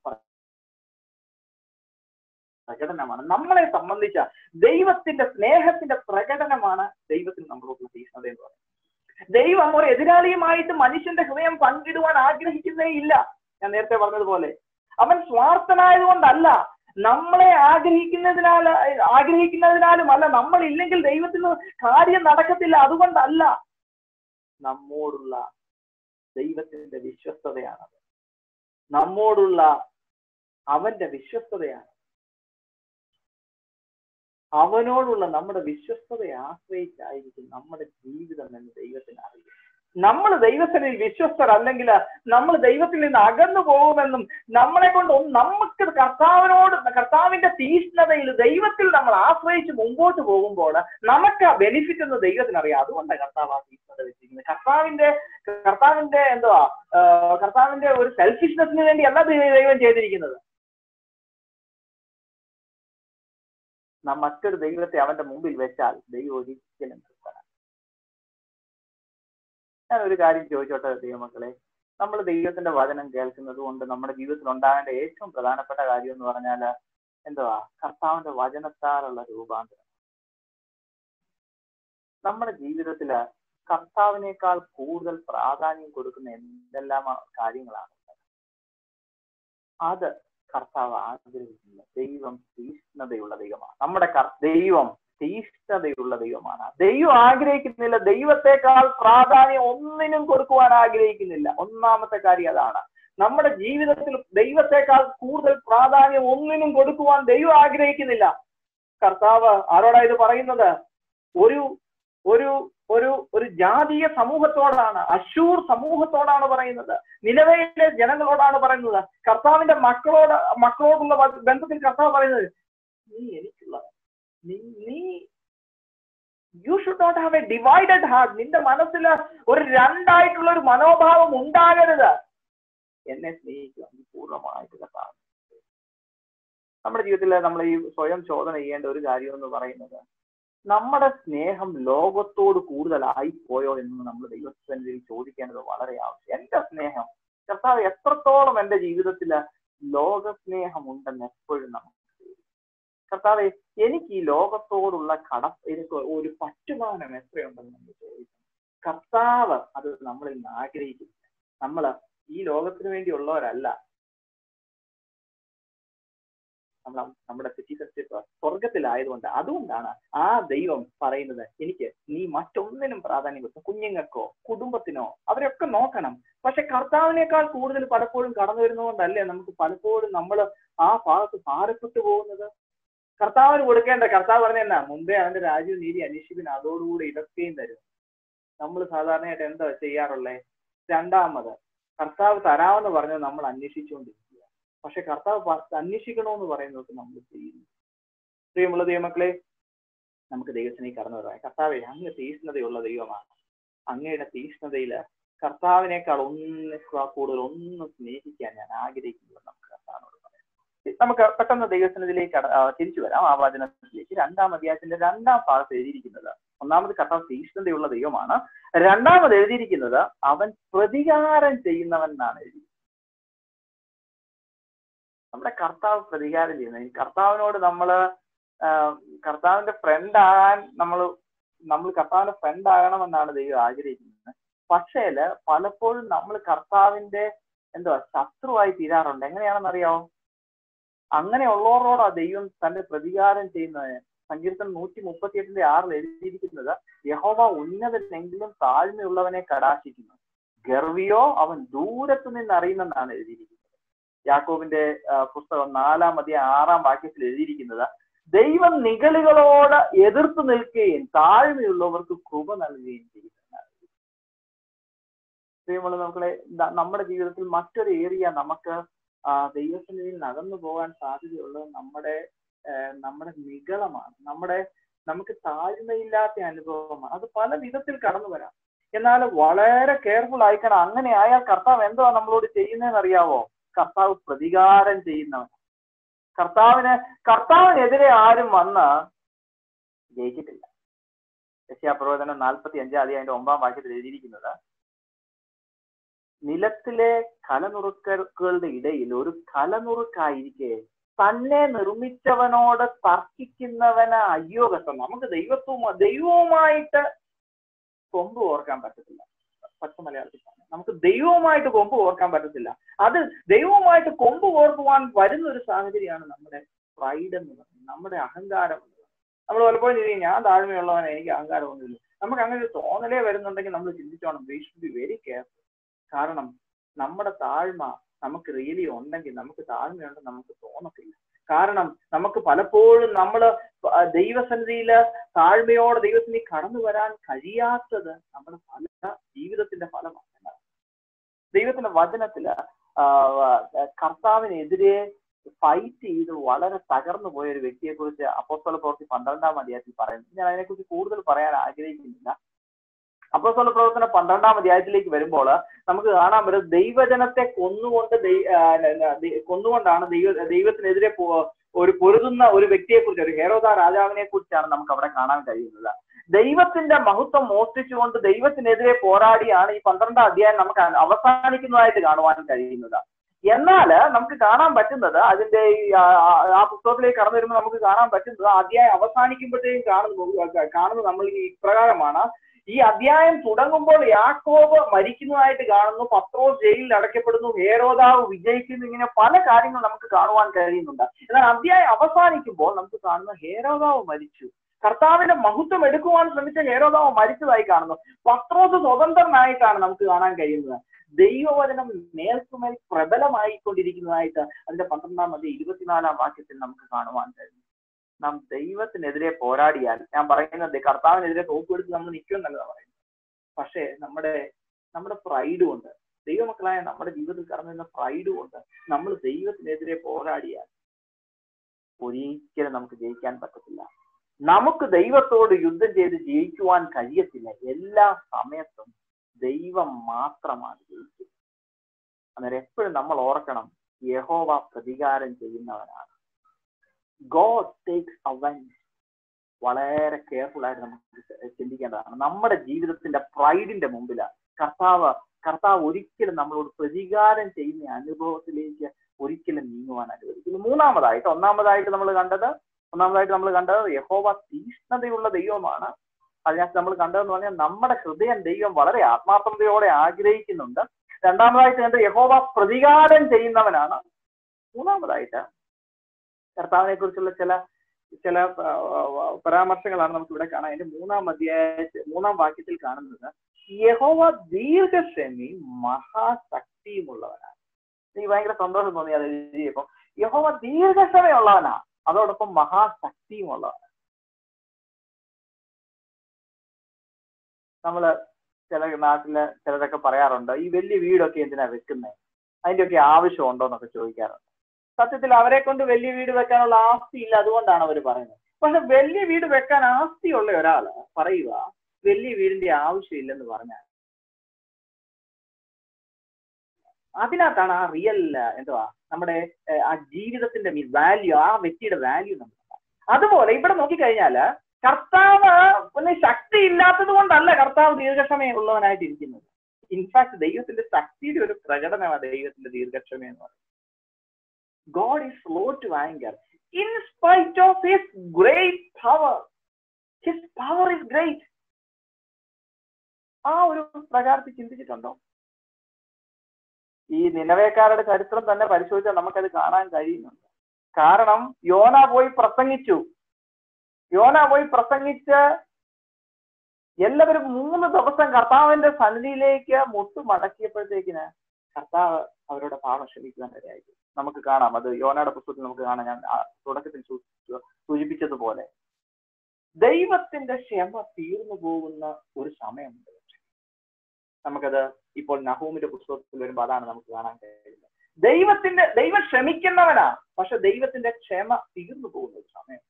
പ്രകടനമാണ് നമ്മളെ സംബന്ധിച്ച ദൈവത്തിന്റെ സ്നേഹത്തിന്റെ പ്രകടനമാണ് ദൈവത്തിന് നമ്മളോടുള്ള തീഷ്ണത എന്ന് പറയുന്നത് ദൈവം ഒരു എതിരാളിയുമായിട്ട് മനുഷ്യന്റെ ഹൃദയം പങ്കിടുവാൻ ആഗ്രഹിക്കുന്നേ ഇല്ല ഞാൻ നേരത്തെ പറഞ്ഞതുപോലെ അവൻ സ്വാർത്ഥനായതുകൊണ്ടല്ല നമ്മളെ ആഗ്രഹിക്കുന്നതിനാൽ ആഗ്രഹിക്കുന്നതിനാലും അല്ല നമ്മൾ ഇല്ലെങ്കിൽ ദൈവത്തിന് കാര്യം നടക്കത്തില്ല അതുകൊണ്ടല്ല നമ്മോടുള്ള ദൈവത്തിന്റെ വിശ്വസ്തതയാണത് നമ്മോടുള്ള അവന്റെ വിശ്വസ്തതയാണ് അവനോടുള്ള നമ്മുടെ വിശ്വസ്തതയെ ആശ്രയിച്ചായിരിക്കും നമ്മുടെ ജീവിതം എന്ന് ദൈവത്തിന് അറിയാം നമ്മൾ ദൈവത്തിൽ വിശ്വസ്തരല്ലെങ്കിൽ നമ്മൾ ദൈവത്തിൽ നിന്ന് അകന്നു പോകുമെന്നും നമ്മളെ കൊണ്ട് നമുക്ക് കർത്താവിനോട് കർത്താവിന്റെ തീഷ്ണതയിൽ ദൈവത്തിൽ നമ്മൾ ആശ്രയിച്ച് മുമ്പോട്ട് പോകുമ്പോൾ നമുക്ക് ആ ബെനിഫിറ്റ് എന്ന് ദൈവത്തിന് അറിയാം അതുകൊണ്ടാണ് കർത്താവ് ആ തീഷ്ണത വെച്ചിരിക്കുന്നത് കർത്താവിന്റെ കർത്താവിന്റെ എന്തുവാ കർത്താവിന്റെ ഒരു സെൽഫിഷ്നെസ്സിന് വേണ്ടി അല്ല ദൈവം ചെയ്തിരിക്കുന്നത് നാം മറ്റൊരു ദൈവത്തെ അവന്റെ മുമ്പിൽ വെച്ചാൽ ദൈവം ഒരിക്കലും തൃപ്തനാണ് ഞാൻ ഒരു കാര്യം ചോദിച്ചോട്ടെ ദൈവമക്കളെ നമ്മൾ ദൈവത്തിന്റെ വചനം കേൾക്കുന്നത് കൊണ്ട് നമ്മുടെ ജീവിതത്തിൽ ഉണ്ടാകേണ്ട ഏറ്റവും പ്രധാനപ്പെട്ട കാര്യം എന്ന് പറഞ്ഞാൽ എന്തുവാ കർത്താവിന്റെ വചനത്താലുള്ള രൂപാന്തരം നമ്മുടെ ജീവിതത്തില് കർത്താവിനേക്കാൾ കൂടുതൽ പ്രാധാന്യം കൊടുക്കുന്ന എന്തെല്ലാം കാര്യങ്ങളാണ് അത് കർത്താവ് ആഗ്രഹിക്കുന്നത് ദൈവം തീഷ്ണതയുള്ള ദൈവമാണ് നമ്മുടെ ദൈവം തീഷ്ണതയുള്ള ദൈവമാണ് ദൈവം ആഗ്രഹിക്കുന്നില്ല ദൈവത്തെക്കാൾ പ്രാധാന്യം ഒന്നിനും കൊടുക്കുവാൻ ആഗ്രഹിക്കുന്നില്ല ഒന്നാമത്തെ കാര്യം അതാണ് നമ്മുടെ ജീവിതത്തിൽ ദൈവത്തെക്കാൾ കൂടുതൽ പ്രാധാന്യം ഒന്നിനും കൊടുക്കുവാൻ ദൈവം ആഗ്രഹിക്കുന്നില്ല കർത്താവ് ആരോടാ ഇത് പറയുന്നത് ഒരു ഒരു ഒരു ഒരു ജാതീയ സമൂഹത്തോടാണ് അശൂർ സമൂഹത്തോടാണ് പറയുന്നത് നിലവയിലെ ജനങ്ങളോടാണ് പറയുന്നത് കർത്താവിന്റെ മക്കളോട് മക്കളോടുള്ള ബന്ധത്തിൽ കർത്താവ് പറയുന്നത് നീ എനിക്കുള്ള നീ നീ you should not have a divided heart നിന്റെ മനസ്സിൽ ഒരു രണ്ടായിട്ടുള്ള ഒരു മനോഭാവം ഉണ്ടാകരുത് എന്നെ സ്നേഹിക്കുക നീ പൂർണ്ണമായിട്ട് കർത്താവ് നമ്മുടെ ജീവിതത്തിൽ നമ്മൾ ഈ സ്വയം ചോദന ചെയ്യേണ്ട ഒരു കാര്യം എന്ന് പറയുന്നത് നമ്മുടെ സ്നേഹം ലോകത്തോട് കൂടുതലായി പോയോ എന്ന് നമ്മൾ ദൈവസന്നിധിയിൽ ചോദിക്കേണ്ടത് വളരെ ആവശ്യം എന്റെ സ്നേഹം കർത്താവ് എത്രത്തോളം എന്റെ ജീവിതത്തിൽ ലോകസ്നേഹമുണ്ടെന്ന് എപ്പോഴും നമുക്ക് തോന്നും. കർത്താവെ എനിക്ക് ഈ ലോകത്തോടുള്ള കട എനിക്ക് ഒരു പറ്റുമാനം എത്രയുണ്ടെന്ന് നമ്മൾ ചോദിക്കും കർത്താവ് അത് നമ്മളിൽ നിന്ന് ആഗ്രഹിക്കുന്നു നമ്മൾ ഈ ലോകത്തിന് വേണ്ടിയുള്ളവരല്ല നമ്മൾ നമ്മുടെ സിറ്റിസൺഷിപ്പ് സ്വർഗത്തിലായതുകൊണ്ട് അതുകൊണ്ടാണ് ആ ദൈവം പറയുന്നത് എനിക്ക് നീ മറ്റൊന്നിനും പ്രാധാന്യം കൊടുക്കും കുഞ്ഞുങ്ങൾക്കോ കുടുംബത്തിനോ അവരൊക്കെ നോക്കണം പക്ഷെ കർത്താവിനേക്കാൾ കൂടുതൽ പലപ്പോഴും കടന്നു വരുന്നതുകൊണ്ടല്ലേ നമുക്ക് പലപ്പോഴും നമ്മൾ ആ ഭാഗത്ത് ഭാരപ്പെട്ടു പോകുന്നത് കർത്താവിന് കൊടുക്കേണ്ട കർത്താവ് പറഞ്ഞ എന്നാ മുമ്പേ അവന്റെ രാജ്യവും നീതി അന്വേഷിപ്പിന് അതോടുകൂടി ഇതൊക്കെയും തരും നമ്മൾ സാധാരണയായിട്ട് എന്താ ചെയ്യാറുള്ളേ രണ്ടാമത് കർത്താവ് തരാമെന്ന് പറഞ്ഞത് നമ്മൾ അന്വേഷിച്ചുകൊണ്ടിരിക്കുക പക്ഷെ കർത്താവ് പ- അന്വേഷിക്കണമെന്ന് പറയുന്നത് നമ്മൾ ചെയ്യുന്നു പ്രിയമുള്ള ദൈവമക്കളെ നമുക്ക് ദൈവത്തിനെ കടന്നു വരാം കർത്താവെ അങ്ങ് തീഷ്ണതയുള്ള ദൈവമാണ് അങ്ങയുടെ തീഷ്ണതയില് കർത്താവിനേക്കാൾ ഒന്ന് കൂടുതൽ ഒന്ന് സ്നേഹിക്കാൻ ഞാൻ ആഗ്രഹിക്കുന്നത് നമുക്ക് കർത്താവിനോട് പറയാം നമുക്ക് പെട്ടെന്ന് ദൈവത്തിനത്തിലേക്ക് കട- ആ, തിരിച്ചു വരാം ആ വചനത്തിലേക്ക് രണ്ടാം അധ്യായത്തിന്റെ രണ്ടാം ഭാഗത്ത് എഴുതിയിരിക്കുന്നത് ഒന്നാമത് കർത്താവ് തീഷ്ണതയുള്ള ദൈവമാണ് രണ്ടാമത് എഴുതിയിരിക്കുന്നത് അവൻ പ്രതികാരം ചെയ്യുന്നവൻ എന്നാണ് എഴുതി നമ്മുടെ കർത്താവ് പ്രതികാരം ചെയ്യുന്നത് ഈ കർത്താവിനോട് നമ്മള് ആ, കർത്താവിന്റെ ഫ്രണ്ട് ആകാൻ നമ്മൾ നമ്മൾ കർത്താവിന്റെ ഫ്രണ്ട് ആകണമെന്നാണ് ദൈവം ആഗ്രഹിക്കുന്നത് പക്ഷേല് പലപ്പോഴും നമ്മൾ കർത്താവിന്റെ എന്തുവാ ശത്രുവായി തീരാറുണ്ട് എങ്ങനെയാണെന്ന് അറിയാമോ അങ്ങനെയുള്ളവരോടാ ദൈവം തന്റെ പ്രതികാരം ചെയ്യുന്നത് സങ്കീർത്തനം നൂറ്റി മുപ്പത്തിയെട്ടിന്റെ ആറിൽ എഴുതിയിരിക്കുന്നത് യഹോവ ഉന്നതനെങ്കിലും താഴ്മയുള്ളവനെ കടാശിക്കുന്നു ഗർവിയോ അവൻ ദൂരത്തു നിന്ന് അറിയുന്നെന്നാണ് എഴുതിയിരിക്കുന്നത് യാക്കോബിന്റെ ആ, പുസ്തകം നാലാം അധ്യായം ആറാം വാക്യത്തിൽ എഴുതിയിരിക്കുന്നത് ദൈവം നിഗളികളോട് എതിർത്ത് നിൽക്കുകയും താഴ്മയുള്ളവർക്ക് കൃപ നൽകുകയും ചെയ്യുന്നതാണ് പ്രിയമുള്ള മക്കളെ ന- നമ്മുടെ ജീവിതത്തിൽ മറ്റൊരു ഏരിയ നമുക്ക് ആ, ദൈവസന്നിധിയിൽ നടന്നു പോകാൻ സാധ്യതയുള്ളത് നമ്മുടെ ആ, നമ്മുടെ നിഗളമാണ് നമ്മുടെ നമുക്ക് താഴ്മയില്ലാത്ത അനുഭവമാണ് അത് പല വിധത്തിൽ കടന്നു വരാം എന്നാൽ വളരെ കെയർഫുൾ ആയിക്കണം അങ്ങനെ ആയാൽ കർത്താവ് എന്തോ നമ്മളോട് ചെയ്യുന്നതെന്ന് അറിയാവോ കർത്താവ് പ്രതികാരം ചെയ്യുന്നവൻ കർത്താവിന് കർത്താവിനെതിരെ ആരും വന്ന് ജയിച്ചിട്ടില്ല യശയാപ്രവചനം നാൽപ്പത്തി അഞ്ചാം അധികം അതിന്റെ ഒമ്പതാം വാക്യത്തിൽ എഴുതിയിരിക്കുന്നത് നിലത്തിലെ കലനുറുക്കലുകളുടെ ഇടയിൽ ഒരു കലനുറുക്കായിരിക്കെ തന്നെ നിർമ്മിച്ചവനോട് തർക്കിക്കുന്നവന് അയ്യോ കഷ്ടം നമുക്ക് ദൈവത്വവും ദൈവവുമായിട്ട് കൊമ്പ് ഓർക്കാൻ പറ്റത്തില്ല പച്ച മലയാളത്തിൽ പറഞ്ഞു നമുക്ക് ദൈവവുമായിട്ട് കൊമ്പ് ഓർക്കാൻ പറ്റത്തില്ല അത് ദൈവവുമായിട്ട് കൊമ്പ് ഓർക്കുവാൻ വരുന്ന ഒരു സാഹചര്യമാണ് നമ്മുടെ പ്രൈഡ് എന്ന് പറയുന്നത് നമ്മുടെ അഹങ്കാരം എന്ന് പറയുന്നത് നമ്മൾ പലപ്പോഴും ചിന്തിക്കും ഞാൻ താഴ്മയുള്ളവനെ എനിക്ക് അഹങ്കാരമൊന്നുമില്ല നമുക്ക് അങ്ങനെ ഒരു തോന്നലേ വരുന്നുണ്ടെങ്കിൽ നമ്മൾ ചിന്തിച്ചോണം we should be very careful കാരണം നമ്മുടെ താഴ്മ നമുക്ക് റിയലി ഉണ്ടെങ്കിൽ നമുക്ക് താഴ്മയുണ്ടെന്ന് നമുക്ക് തോന്നത്തില്ല കാരണം നമുക്ക് പലപ്പോഴും നമ്മൾ ദൈവസന്നിധിയില് താഴ്മയോടെ ദൈവത്തിന് കടന്നു വരാൻ കഴിയാത്തത് നമ്മുടെ പല ജീവിതത്തിന്റെ ഫലമാണ് ദൈവത്തിന്റെ വചനത്തില് ആ, ആ, കർത്താവിനെതിരെ ഫൈറ്റ് ചെയ്ത് വളരെ തകർന്നു പോയ ഒരു വ്യക്തിയെ കുറിച്ച് അപ്പോസ്തല പ്രവൃത്തി പന്ത്രണ്ടാം അധ്യായത്തിൽ പറയുന്നു ഞാൻ അതിനെക്കുറിച്ച് കൂടുതൽ പറയാൻ ആഗ്രഹിക്കുന്നില്ല അപ്പോസ്തല പ്രവർത്തന പന്ത്രണ്ടാം അധ്യായത്തിലേക്ക് വരുമ്പോൾ നമുക്ക് കാണാൻ പറ്റും ദൈവജനത്തെ കൊന്നുകൊണ്ട് ദൈ- ആ, ന- ന- ദൈ- കൊന്നുകൊണ്ടാണ് ദൈവ ദൈവത്തിനെതിരെ പോ- ഒരു പൊരുതുന്ന ഒരു വ്യക്തിയെ കുറിച്ച് ഒരു ഹേരോദ രാജാവിനെ കുറിച്ചാണ് നമുക്ക് അവിടെ കാണാൻ കഴിയുന്നത് ദൈവത്തിന്റെ മഹത്വം മോഷ്ടിച്ചുകൊണ്ട് ദൈവത്തിനെതിരെ പോരാടിയാണ് ഈ പന്ത്രണ്ടാം അധ്യായം നമുക്ക് അവസാനിക്കുന്നതായിട്ട് കാണുവാൻ കഴിയുന്നത് എന്നാൽ നമുക്ക് കാണാൻ പറ്റുന്നത് അതിന്റെ ഈ ആ- ആ- ആ പുസ്തകത്തിലേക്ക് കടന്നു വരുമ്പോൾ നമുക്ക് കാണാൻ പറ്റുന്നത് ആ അധ്യായം അവസാനിക്കുമ്പോഴത്തേക്കും കാണുന്നത് കാണുന്നത് നമ്മൾ ഈ ഇപ്രകാരമാണ് ഈ അധ്യായം തുടങ്ങുമ്പോൾ യാക്കോബ് മരിക്കുന്നതായിട്ട് കാണുന്നു പത്രോസ് ജയിലിൽ അടയ്ക്കപ്പെടുന്നു ഹേരോദാവ് വിജയിക്കുന്നു ഇങ്ങനെ പല കാര്യങ്ങൾ നമുക്ക് കാണുവാൻ കഴിയുന്നുണ്ട് എന്നാൽ അധ്യായം അവസാനിക്കുമ്പോൾ നമുക്ക് കാണുന്ന ഹേരോദാവ് മരിച്ചു കർത്താവിന്റെ മഹത്വം എടുക്കുവാൻ ശ്രമിച്ച ഹേരോദാവ് മരിച്ചതായി കാണുന്നു പത്രോസ് സ്വതന്ത്രനായിട്ടാണ് നമുക്ക് കാണാൻ കഴിയുന്നത് ദൈവവചനം മേൽക്കുമേൽ പ്രബലമായിക്കൊണ്ടിരിക്കുന്നതായിട്ട് അതിന്റെ പന്ത്രണ്ടാം മതി ഇരുപത്തിനാലാം വാക്യത്തിൽ നമുക്ക് കാണുവാൻ കഴിയും നാം ദൈവത്തിനെതിരെ പോരാടിയാൽ ഞാൻ പറയുന്നത് കർത്താവിനെതിരെ തോക്കെടുത്ത് നമ്മൾ നിൽക്കുമെന്നല്ല പറയുന്നത് പക്ഷേ നമ്മുടെ നമ്മുടെ പ്രൈഡ് കൊണ്ട് ദൈവമക്കളായ നമ്മുടെ ജീവിതത്തിൽ കടന്നു വരുന്ന പ്രൈഡ് കൊണ്ട് നമ്മൾ ദൈവത്തിനെതിരെ പോരാടിയാൽ ഒരിക്കലും നമുക്ക് ജയിക്കാൻ പറ്റത്തില്ല നമുക്ക് ദൈവത്തോട് യുദ്ധം ചെയ്ത് ജയിക്കുവാൻ കഴിയത്തില്ല എല്ലാ സമയത്തും ദൈവം മാത്രമാണ് ജയിക്കുന്നത് അന്നേരം എപ്പോഴും നമ്മൾ ഓർക്കണം യഹോവ പ്രതികാരം ചെയ്യുന്നവനാണ് ഗോഡ് ടേക്സ് അവൻസ് വളരെ കെയർഫുൾ ആയിട്ട് നമുക്ക് ചിന്തിക്കേണ്ടതാണ് നമ്മുടെ ജീവിതത്തിന്റെ പ്രൈഡിന്റെ മുമ്പിൽ കർത്താവ് കർത്താവ് ഒരിക്കലും നമ്മളോട് പ്രതികാരം ചെയ്യുന്ന അനുഭവത്തിലേക്ക് ഒരിക്കലും നീങ്ങുവാൻ അനുവദിക്കുന്നു മൂന്നാമതായിട്ട് ഒന്നാമതായിട്ട് നമ്മൾ കണ്ടത് ഒന്നാമതായിട്ട് നമ്മൾ കണ്ടത് യഹോവ തീഷ്ണതയുള്ള ദൈവമാണ് അതിനകത്ത് നമ്മൾ കണ്ടതെന്ന് പറഞ്ഞാൽ നമ്മുടെ ഹൃദയം ദൈവം വളരെ ആത്മാർത്ഥതയോടെ ആഗ്രഹിക്കുന്നുണ്ട് രണ്ടാമതായിട്ട് കണ്ട് യഹോവ പ്രതികാരം ചെയ്യുന്നവനാണ് മൂന്നാമതായിട്ട് കർത്താവിനെ കുറിച്ചുള്ള ചില ചില ആ, ആ, പരാമർശങ്ങളാണ് നമുക്ക് ഇവിടെ കാണാൻ അതിന്റെ മൂന്നാം അധ്യായ മൂന്നാം വാക്യത്തിൽ കാണുന്നത് യഹോവ ദീർഘക്ഷമയും മഹാശക്തിയുമുള്ളവനാണ് എനിക്ക് ഭയങ്കര സന്തോഷം തോന്നി അത് എഴുതിയപ്പോ യഹോവ ദീർഘക്ഷമയുള്ളവനാ അതോടൊപ്പം മഹാശക്തിയുമുള്ളവനാണ് നമ്മള് ചില നാട്ടില് ചിലരൊക്കെ പറയാറുണ്ട് ഈ വലിയ വീടൊക്കെ എന്തിനാ വെക്കുന്നത് അതിന്റെയൊക്കെ ആവശ്യമുണ്ടോ എന്നൊക്കെ ചോദിക്കാറുണ്ട് സത്യത്തിൽ അവരെ കൊണ്ട് വലിയ വീട് വെക്കാനുള്ള ആസ്തി ഇല്ല അതുകൊണ്ടാണ് അവർ പറയുന്നത് പക്ഷെ വലിയ വീട് വെക്കാൻ ആസ്തിയുള്ള ഒരാള് പറയുക വലിയ വീടിന്റെ ആവശ്യമില്ലെന്ന് പറഞ്ഞാൽ അതിനകത്താണ് ആ റിയൽ എന്തുവാ നമ്മുടെ ഏഹ്, ആ ജീവിതത്തിന്റെ വാല്യൂ ആ വ്യക്തിയുടെ വാല്യൂ നമുക്ക് അതുപോലെ ഇവിടെ നോക്കിക്കഴിഞ്ഞാല് കർത്താവ് പിന്നെ ശക്തി ഇല്ലാത്തത് കൊണ്ടല്ല കർത്താവ് ദീർഘക്ഷമയുള്ളവനായിട്ട് ഇരിക്കുന്നത് ഇൻഫാക്ട് ദൈവത്തിന്റെ ശക്തിയുടെ ഒരു പ്രകടനമാണ് ദൈവത്തിന്റെ ദീർഘക്ഷമ എന്ന് പറയുന്നത് God is slow to anger in spite of his great power his power is great ആ ഒരു പ്രകാരത്തിൽ ചിന്തിച്ചിട്ടുണ്ടോ ഈ നിലവേക്കാരുടെ ചരിത്രം തന്നെ പരിശോധിച്ചാൽ നമുക്കത് കാണാൻ കഴിയുന്നുണ്ട് കാരണം യോന പോയി പ്രസംഗിച്ചു യോന പോയി പ്രസംഗിച്ച് എല്ലാവരും മൂന്ന് ദിവസം കർത്താവിന്റെ സന്നിധിയിലേക്ക് മുട്ടു മടക്കിയപ്പോഴത്തേക്കിന് കർത്താവ് അവരുടെ പാപം ക്ഷമിക്കുവാൻ ഇടയായി നമുക്ക് കാണാം അത് യോനയുടെ പുസ്തകത്തിൽ നമുക്ക് കാണാം ഞാൻ ആ തുടക്കത്തിൽ സൂ- സൂചിപ്പിച്ചതുപോലെ ദൈവത്തിന്റെ ക്ഷമ തീർന്നു പോകുന്ന ഒരു സമയമുണ്ട് നമുക്കത് ഇപ്പോൾ നഹൂമിന്റെ പുസ്തകത്തിൽ വരുമ്പോൾ അതാണ് നമുക്ക് കാണാൻ കഴിയുന്നത് ദൈവത്തിന്റെ ദൈവം ക്ഷമിക്കുന്നവനാ പക്ഷെ ദൈവത്തിന്റെ ക്ഷമ തീർന്നു പോകുന്ന ഒരു സമയം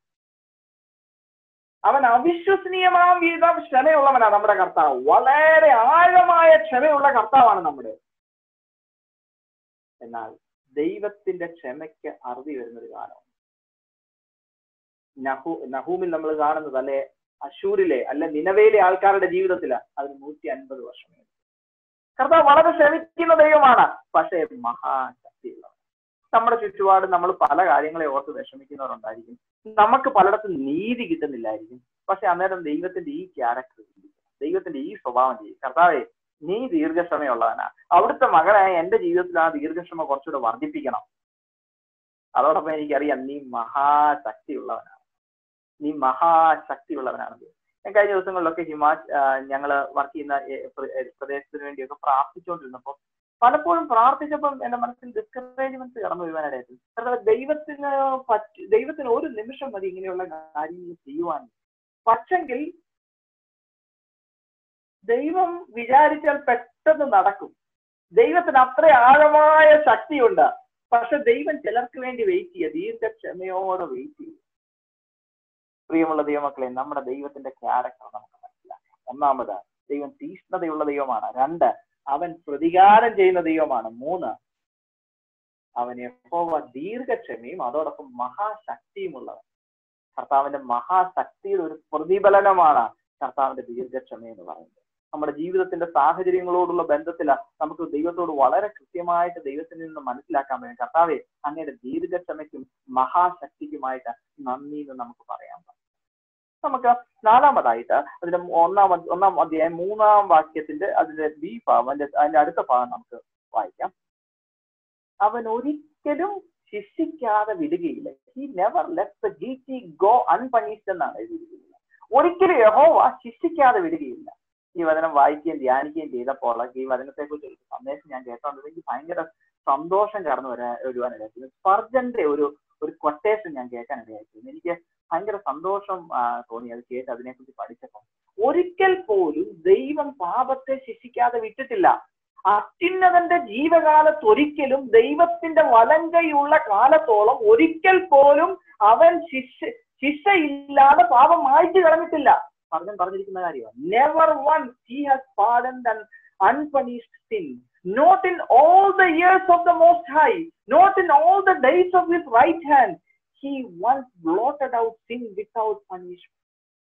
അവൻ അവിശ്വസനീയമാം വിധം ക്ഷമയുള്ളവനാ നമ്മുടെ കർത്താവ് വളരെ ആഴമായ ക്ഷമയുള്ള കർത്താവാണ് നമ്മുടെ എന്നാൽ ദൈവത്തിന്റെ ക്ഷമയ്ക്ക് അറുതി വരുന്ന ഒരു കാലം നഹൂ നഹൂമിൽ നമ്മൾ കാണുന്നത് അല്ലെ അശൂരിലെ അല്ലെ നിലവയിലെ ആൾക്കാരുടെ ജീവിതത്തില് അതിന് നൂറ്റി അൻപത് വർഷം കർത്താവ് വളരെ ക്ഷമിക്കുന്ന ദൈവമാണ് പക്ഷേ മഹാശക്തിയുള്ളവൻ നമ്മുടെ ചുറ്റുപാട് നമ്മൾ പല കാര്യങ്ങളെ ഓർത്ത് വിഷമിക്കുന്നവരുണ്ടായിരിക്കും നമുക്ക് പലയിടത്തും നീതി കിട്ടുന്നില്ലായിരിക്കും പക്ഷെ അന്നേരം ദൈവത്തിന്റെ ഈ ക്യാരക്ടർ ദൈവത്തിന്റെ ഈ സ്വഭാവം ചെയ്യും കർത്താവെ നീ ദീർഘക്ഷമയുള്ളവനാ അവിടുത്തെ മകനായ എന്റെ ജീവിതത്തിൽ ആ ദീർഘക്ഷമ കുറച്ചുകൂടെ വർദ്ധിപ്പിക്കണം അതോടൊപ്പം എനിക്കറിയാം നീ മഹാശക്തിയുള്ളവനാണ് നീ മഹാശക്തിയുള്ളവനാണ് ഞാൻ കഴിഞ്ഞ ദിവസങ്ങളിലൊക്കെ ഹിമാച് ഞങ്ങൾ വർക്ക് ചെയ്യുന്ന ഏ- പ്ര- ഏ- പ്രദേശത്തിന് വേണ്ടിയൊക്കെ പ്രാർത്ഥിച്ചുകൊണ്ടിരുന്നപ്പോൾ പലപ്പോഴും പ്രാർത്ഥിച്ചപ്പം എന്റെ മനസ്സിൽ ഡിസ്കറേജ്മെന്റ് കടന്നു വരുവാനായിട്ട് കാരണം ദൈവത്തിന് പറ്റ ദൈവത്തിന് ഒരു നിമിഷം മതി ഇങ്ങനെയുള്ള കാര്യങ്ങൾ ചെയ്യുവാൻ പക്ഷെങ്കിൽ ദൈവം വിചാരിച്ചാൽ പെട്ടെന്ന് നടക്കും ദൈവത്തിന് അത്ര ആഴമായ ശക്തിയുണ്ട് പക്ഷെ ദൈവം ചിലർക്ക് വേണ്ടി വെയിറ്റ് ചെയ്യുക ദീർഘക്ഷമയോടെ വെയിറ്റ് ചെയ്യും പ്രിയമുള്ള ദൈവമക്കളെ നമ്മുടെ ദൈവത്തിന്റെ ക്യാരക്ടർ നമുക്ക് മനസ്സിലാക്കാം ഒന്നാമത് ദൈവം തീഷ്ണതയുള്ള ദൈവമാണ് രണ്ട് അവൻ പ്രതികാരം ചെയ്യുന്ന ദൈവമാണ് മൂന്ന് അവൻ യഹോവ ദീർഘക്ഷമയും അതോടൊപ്പം മഹാശക്തിയുമുള്ളവൻ കർത്താവിന്റെ മഹാശക്തിയുടെ ഒരു പ്രതിഫലനമാണ് കർത്താവിന്റെ ദീർഘക്ഷമ എന്ന് പറയുന്നത് നമ്മുടെ ജീവിതത്തിന്റെ സാഹചര്യങ്ങളോടുള്ള ബന്ധത്തിൽ നമുക്ക് ദൈവത്തോട് വളരെ കൃത്യമായിട്ട് ദൈവത്തിൽ നിന്ന് മനസ്സിലാക്കാൻ പറ്റും കർത്താവെ അങ്ങയുടെ ദീർഘക്ഷമയ്ക്കും മഹാശക്തിക്കുമായിട്ട് നന്ദി എന്ന് നമുക്ക് പറയാൻ പറ്റും നമുക്ക് നാലാമതായിട്ട് അതിന്റെ ഒന്നാം അധ്യ- ഒന്നാം അധ്യായം മൂന്നാം വാക്യത്തിന്റെ അതിന്റെ ബി ഭാഗം അതിന്റെ അതിന്റെ അടുത്ത ഭാഗം നമുക്ക് വായിക്കാം അവൻ ഒരിക്കലും ശിക്ഷിക്കാതെ വിടുകയില്ല he never let the guilty go unpunished എന്നാണ് എഴുതിയിരിക്കുന്നത് ഒരിക്കലും യഹോവ ശിക്ഷിക്കാതെ വിടുകയില്ല ഈ വചനം വായിക്കുകയും ധ്യാനിക്കുകയും ചെയ്തപ്പോൾ ഈ വചനത്തെ കുറിച്ച് ഒരു സന്ദേശം ഞാൻ കേട്ടോണ്ട് എനിക്ക് ഭയങ്കര സന്തോഷം കടന്നു വരാൻ വരുവാനിടയായിരുന്നു സ്പർജന്റെ ഒരു ഒരു കൊട്ടേഷൻ ഞാൻ കേൾക്കാനിടയായിരുന്നു എനിക്ക് ഭയങ്കര സന്തോഷം ആ, തോന്നി അത് കേട്ട് അതിനെക്കുറിച്ച് പഠിച്ചപ്പോൾ ഒരിക്കൽ പോലും ദൈവം പാപത്തെ ശിക്ഷിക്കാതെ വിട്ടിട്ടില്ല അത്യുന്നതന്റെ ജീവകാലത്ത് ഒരിക്കലും ദൈവത്തിന്റെ വലങ്കയുള്ള കാലത്തോളം ഒരിക്കൽ പോലും അവൻ ശിക്ഷ ശിക്ഷയില്ലാതെ പാപം മായ്ച്ചു കളഞ്ഞിട്ടില്ല പറഞ്ഞൻ പറഞ്ഞിരിക്കുന്ന കാര്യമാണ് never one he has pardon unpunished sin not in all the years of the most high not in all the days of his right hand he once blotted out sin without punishment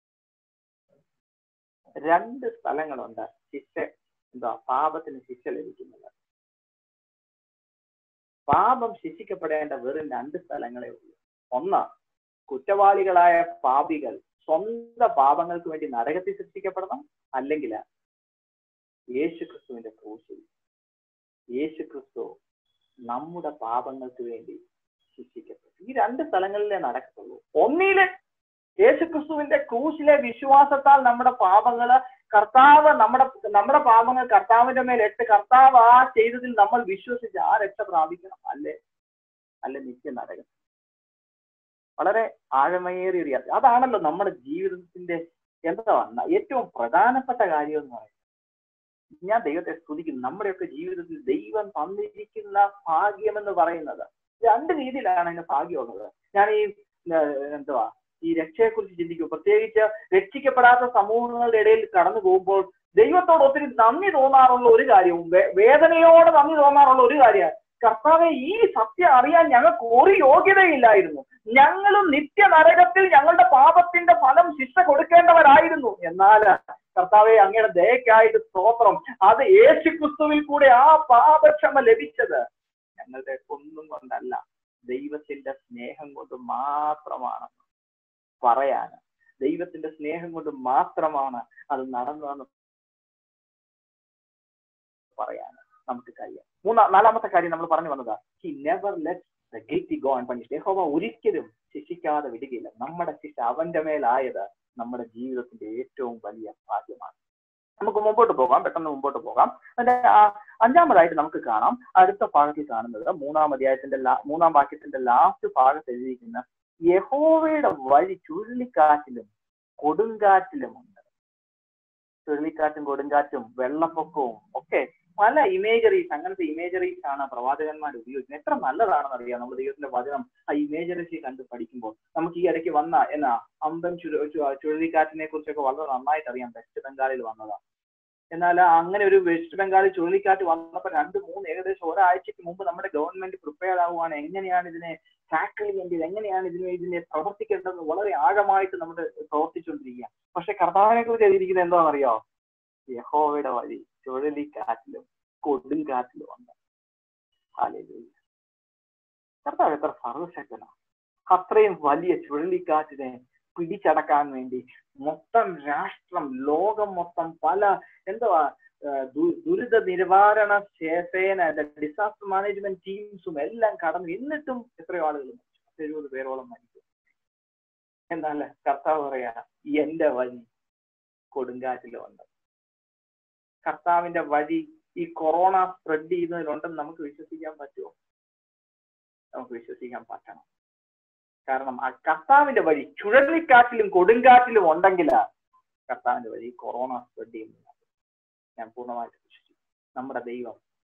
രണ്ട് സ്ഥലങ്ങളുണ്ട് ശിക്ഷ എന്താ പാപത്തിന് ശിക്ഷ ലഭിക്കുന്നത് പാപം ശിക്ഷിക്കപ്പെടേണ്ട വെറും രണ്ട് സ്ഥലങ്ങളേ ഉള്ളൂ ഒന്ന് കുറ്റവാളികളായ പാപികൾ സ്വന്തം പാപങ്ങൾക്ക് വേണ്ടി നരകത്തിൽ ശിക്ഷിക്കപ്പെടണം അല്ലെങ്കിൽ യേശു ക്രിസ്തുവിന്റെ ക്രൂശിൽ യേശു ക്രിസ്തു നമ്മുടെ പാപങ്ങൾക്ക് വേണ്ടി ശിക്ഷിക്കപ്പെട്ടു ഈ രണ്ട് സ്ഥലങ്ങളിലേ നടക്കത്തുള്ളൂ ഒന്നില് യേശുക്രിസ്തുവിന്റെ ക്രൂശിലെ വിശ്വാസത്താൽ നമ്മുടെ പാപങ്ങള് കർത്താവ് നമ്മുടെ നമ്മുടെ പാപങ്ങൾ കർത്താവിന്റെ മേൽ ഇട്ട് കർത്താവ് ആ ചെയ്തതിൽ നമ്മൾ വിശ്വസിച്ച് ആ രക്ഷ പ്രാപിക്കണം അല്ലേ അല്ലെ നിത്യ നരകം വളരെ ആഴമേറിയ ഒരു യാത്ര അതാണല്ലോ നമ്മുടെ ജീവിതത്തിന്റെ എന്താ ഏറ്റവും പ്രധാനപ്പെട്ട കാര്യം എന്ന് പറയുന്നത് ഞാൻ ദൈവത്തെ സ്തുതിക്കുന്നു നമ്മുടെയൊക്കെ ജീവിതത്തിൽ ദൈവം തന്നിരിക്കുന്ന ഭാഗ്യം എന്ന് പറയുന്നത് രണ്ട് രീതിയിലാണ് അതിന് ഭാഗ്യമുള്ളത് ഞാൻ ഈ എന്തുവാ ഈ രക്ഷയെക്കുറിച്ച് ചിന്തിക്കും പ്രത്യേകിച്ച് രക്ഷിക്കപ്പെടാത്ത സമൂഹങ്ങളുടെ ഇടയിൽ കടന്നു പോകുമ്പോൾ ദൈവത്തോട് ഒത്തിരി നന്ദി തോന്നാറുള്ള ഒരു കാര്യവും വേദനയോടെ നന്ദി തോന്നാറുള്ള ഒരു കാര്യമാണ് കർത്താവെ ഈ സത്യം അറിയാൻ ഞങ്ങൾക്ക് ഒരു യോഗ്യതയില്ലായിരുന്നു ഞങ്ങളും നിത്യ നരകത്തിൽ ഞങ്ങളുടെ പാപത്തിന്റെ ഫലം ശിക്ഷ കൊടുക്കേണ്ടവരായിരുന്നു എന്നാൽ കർത്താവെ അങ്ങയുടെ ദയക്കായിട്ട് സ്തോത്രം അത് യേശു ക്രിസ്തുവിൽ കൂടെ ആ പാപക്ഷമ ലഭിച്ചത് ഞങ്ങളുടെ ഒന്നും കൊണ്ടല്ല ദൈവത്തിന്റെ സ്നേഹം കൊണ്ട് മാത്രമാണ് പറയാൻ ദൈവത്തിന്റെ സ്നേഹം കൊണ്ട് മാത്രമാണ് അത് നടന്നതെന്ന് പറയാൻ നമുക്ക് കഴിയാം മൂന്നാ നാലാമത്തെ കാര്യം നമ്മൾ പറഞ്ഞു വന്നത് he never let the guilty go and punish യഹോവ ഒരിക്കലും ശിക്ഷിക്കാതെ വിടുകയില്ല നമ്മുടെ ശിക്ഷ അവന്റെ മേലായത് നമ്മുടെ ജീവിതത്തിന്റെ ഏറ്റവും വലിയ ഭാഗ്യമാണ് നമുക്ക് മുമ്പോട്ട് പോകാം പെട്ടെന്ന് മുമ്പോട്ട് പോകാം അതിന്റെ അഞ്ചാമതായിട്ട് നമുക്ക് കാണാം അടുത്ത ഭാഗത്തിൽ കാണുന്നത് മൂന്നാം അധ്യായത്തിന്റെ മൂന്നാം വാക്യത്തിന്റെ ലാസ്റ്റ് ഭാഗത്ത് എഴുതിയിരിക്കുന്ന യഹോവയുടെ വഴി ചുഴലിക്കാറ്റിലും കൊടുങ്കാറ്റിലുമുണ്ട് ചുഴലിക്കാറ്റും കൊടുങ്കാറ്റും വെള്ളപ്പൊക്കവും ഒക്കെ പല ഇമേജറീസ് അങ്ങനത്തെ ഇമേജറീസ് ആണ് പ്രവാചകന്മാർ ഉപയോഗിക്കുന്നത് എത്ര നല്ലതാണെന്ന് അറിയാം നമ്മൾ ദൈവത്തിന്റെ വചനം ആ ഇമേജറീസ് കണ്ട് പഠിക്കുമ്പോൾ നമുക്ക് ഈ ഇടയ്ക്ക് വന്ന എന്നാ അമ്പം ചുഴലിക്കാറ്റിനെ കുറിച്ചൊക്കെ വളരെ നന്നായിട്ട് അറിയാം വെസ്റ്റ് ബംഗാളിൽ വന്നതാണ് എന്നാൽ അങ്ങനെ ഒരു വെസ്റ്റ് ബംഗാളിൽ ചുഴലിക്കാറ്റ് വന്നപ്പോൾ രണ്ട് മൂന്ന് ഏകദേശം ഒരാഴ്ചക്ക് മുമ്പ് നമ്മുടെ ഗവൺമെന്റ് പ്രിപ്പയർ ആവുകയാണ് എങ്ങനെയാണ് ഇതിനെ ടാക്കിൾ ചെയ്യേണ്ടത് എങ്ങനെയാണ് ഇതിന് ഇതിനെ പ്രവർത്തിക്കേണ്ടതെന്ന് വളരെ ആഴമായിട്ട് നമ്മൾ പ്രവർത്തിച്ചുകൊണ്ടിരിക്കുക പക്ഷെ കർത്താവിനെ കുറിച്ച് എഴുതിയിരിക്കുന്നത് എന്താണെന്നറിയോ യഹോവയുടെ വഴി ചുഴലിക്കാറ്റിലും കൊടുങ്കാറ്റിലും ഉണ്ട് കർത്താവ് എത്ര സർവശക്തനാണ് അത്രയും വലിയ ചുഴലിക്കാറ്റിനെ പിടിച്ചടക്കാൻ വേണ്ടി മൊത്തം രാഷ്ട്രം ലോകം മൊത്തം പല എന്തുവാ ദുരിത നിവാരണ സേന ഡിസാസ്റ്റർ മാനേജ്മെന്റ് ടീംസും എല്ലാം കടന്നു എന്നിട്ടും എത്രയോ ആളുകൾ മരിച്ചു എഴുപത് പേരോളം മരിച്ചു എന്നാൽ കർത്താവ് പറയാ എന്റെ വഴി കൊടുങ്കാറ്റിലുണ്ട് കർത്താവിന്റെ വഴി ഈ കൊറോണ സ്പ്രെഡ് ചെയ്യുന്നതിലുണ്ടെന്ന് നമുക്ക് വിശ്വസിക്കാൻ പറ്റുമോ നമുക്ക് വിശ്വസിക്കാൻ പറ്റണം കാരണം ആ കർത്താവിന്റെ വഴി ചുഴലിക്കാറ്റിലും കൊടുങ്കാറ്റിലും ഉണ്ടെങ്കിൽ കർത്താവിന്റെ വഴി കൊറോണ സ്പ്രെഡ് ചെയ്യുന്നില്ല ഞാൻ പൂർണ്ണമായിട്ട് വിശ്വസിക്കും നമ്മുടെ ദൈവം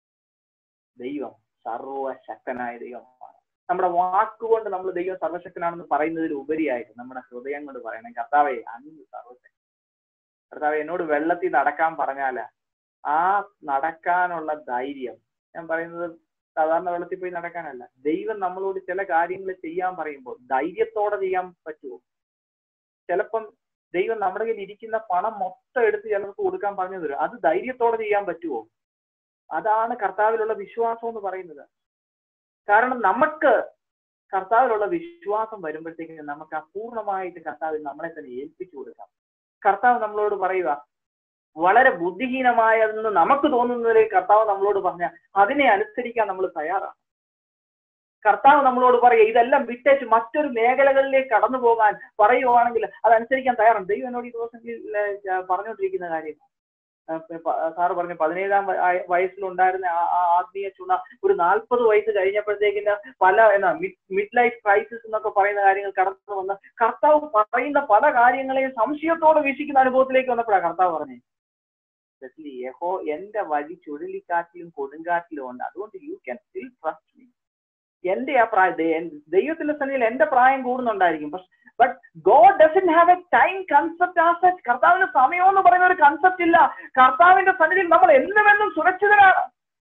ദൈവം സർവശക്തനായ ദൈവമാണ് നമ്മുടെ വാക്കുകൊണ്ട് നമ്മൾ ദൈവം സർവശക്തനാണെന്ന് പറയുന്നതിൽ ഉപരിയായിട്ട് നമ്മുടെ ഹൃദയം കൊണ്ട് പറയണം കർത്താവെ അങ്ങ് സർവശക്തൻ കർത്താവ് എന്നോട് വെള്ളത്തിൽ നടക്കാൻ പറഞ്ഞാല് ആ നടക്കാനുള്ള ധൈര്യം ഞാൻ പറയുന്നത് സാധാരണ വെള്ളത്തിൽ പോയി നടക്കാനല്ല ദൈവം നമ്മളോട് ചില കാര്യങ്ങൾ ചെയ്യാൻ പറയുമ്പോൾ ധൈര്യത്തോടെ ചെയ്യാൻ പറ്റുമോ ചിലപ്പം ദൈവം നമ്മുടെ കയ്യിൽ ഇരിക്കുന്ന പണം മൊത്തം എടുത്ത് ചിലർക്ക് കൊടുക്കാൻ പറഞ്ഞു തരും അത് ധൈര്യത്തോടെ ചെയ്യാൻ പറ്റുമോ അതാണ് കർത്താവിലുള്ള വിശ്വാസം എന്ന് പറയുന്നത് കാരണം നമുക്ക് കർത്താവിലുള്ള വിശ്വാസം വരുമ്പോഴത്തേക്കും നമുക്ക് അപൂർണമായിട്ട് കർത്താവിൽ നമ്മളെ തന്നെ ഏൽപ്പിച്ചു കൊടുക്കാം കർത്താവ് നമ്മളോട് പറയുക വളരെ ബുദ്ധിഹീനമായെന്ന് നമുക്ക് തോന്നുന്നതിൽ കർത്താവ് നമ്മളോട് പറഞ്ഞ അതിനെ അനുസരിക്കാൻ നമ്മൾ തയ്യാറാണ് കർത്താവ് നമ്മളോട് പറയുക ഇതെല്ലാം വിട്ടേച്ച് മറ്റൊരു മേഖലകളിലേക്ക് കടന്നു പോകാൻ പറയുവാണെങ്കിൽ അതനുസരിക്കാൻ തയ്യാറാണ് ദൈവം എന്നോട് ഈ ദിവസം പറഞ്ഞുകൊണ്ടിരിക്കുന്ന കാര്യം സാറ് പറഞ്ഞു പതിനേഴാം വയസ്സിലുണ്ടായിരുന്ന ആ ആത്മീയ ചുണ ഒരു നാൽപ്പത് വയസ്സ് കഴിഞ്ഞപ്പോഴത്തേക്കിന് പല എന്നാ മിഡ് ലൈഫ് ക്രൈസിസ് എന്നൊക്കെ പറയുന്ന കാര്യങ്ങൾ കടന്നു വന്ന് കർത്താവ് പറയുന്ന പല കാര്യങ്ങളെയും സംശയത്തോടെ വീക്ഷിക്കുന്ന അനുഭവത്തിലേക്ക് വന്നപ്പോഴാണ് കർത്താവ് പറഞ്ഞത് സ്പെഷ്യലി യഹോ എന്റെ വഴി ചുഴലിക്കാറ്റിലും കൊടുങ്കാറ്റിലും ഉണ്ട് അതുകൊണ്ട് you can still trust me എന്റെ ആ പ്രായം ദൈവത്തിന്റെ സന്നിധിയിൽ എന്റെ പ്രായം കൂടുന്നുണ്ടായിരിക്കും പക്ഷെ but God doesn't have a time concept ആ സെറ്റ് കർത്താവിന് സമയം എന്ന് പറയുന്ന ഒരു കൺസെപ്റ്റ് ഇല്ല കർത്താവിന്റെ സന്നിധിയിൽ നമ്മൾ എന്നുമെന്നും സുരക്ഷിതരാണ്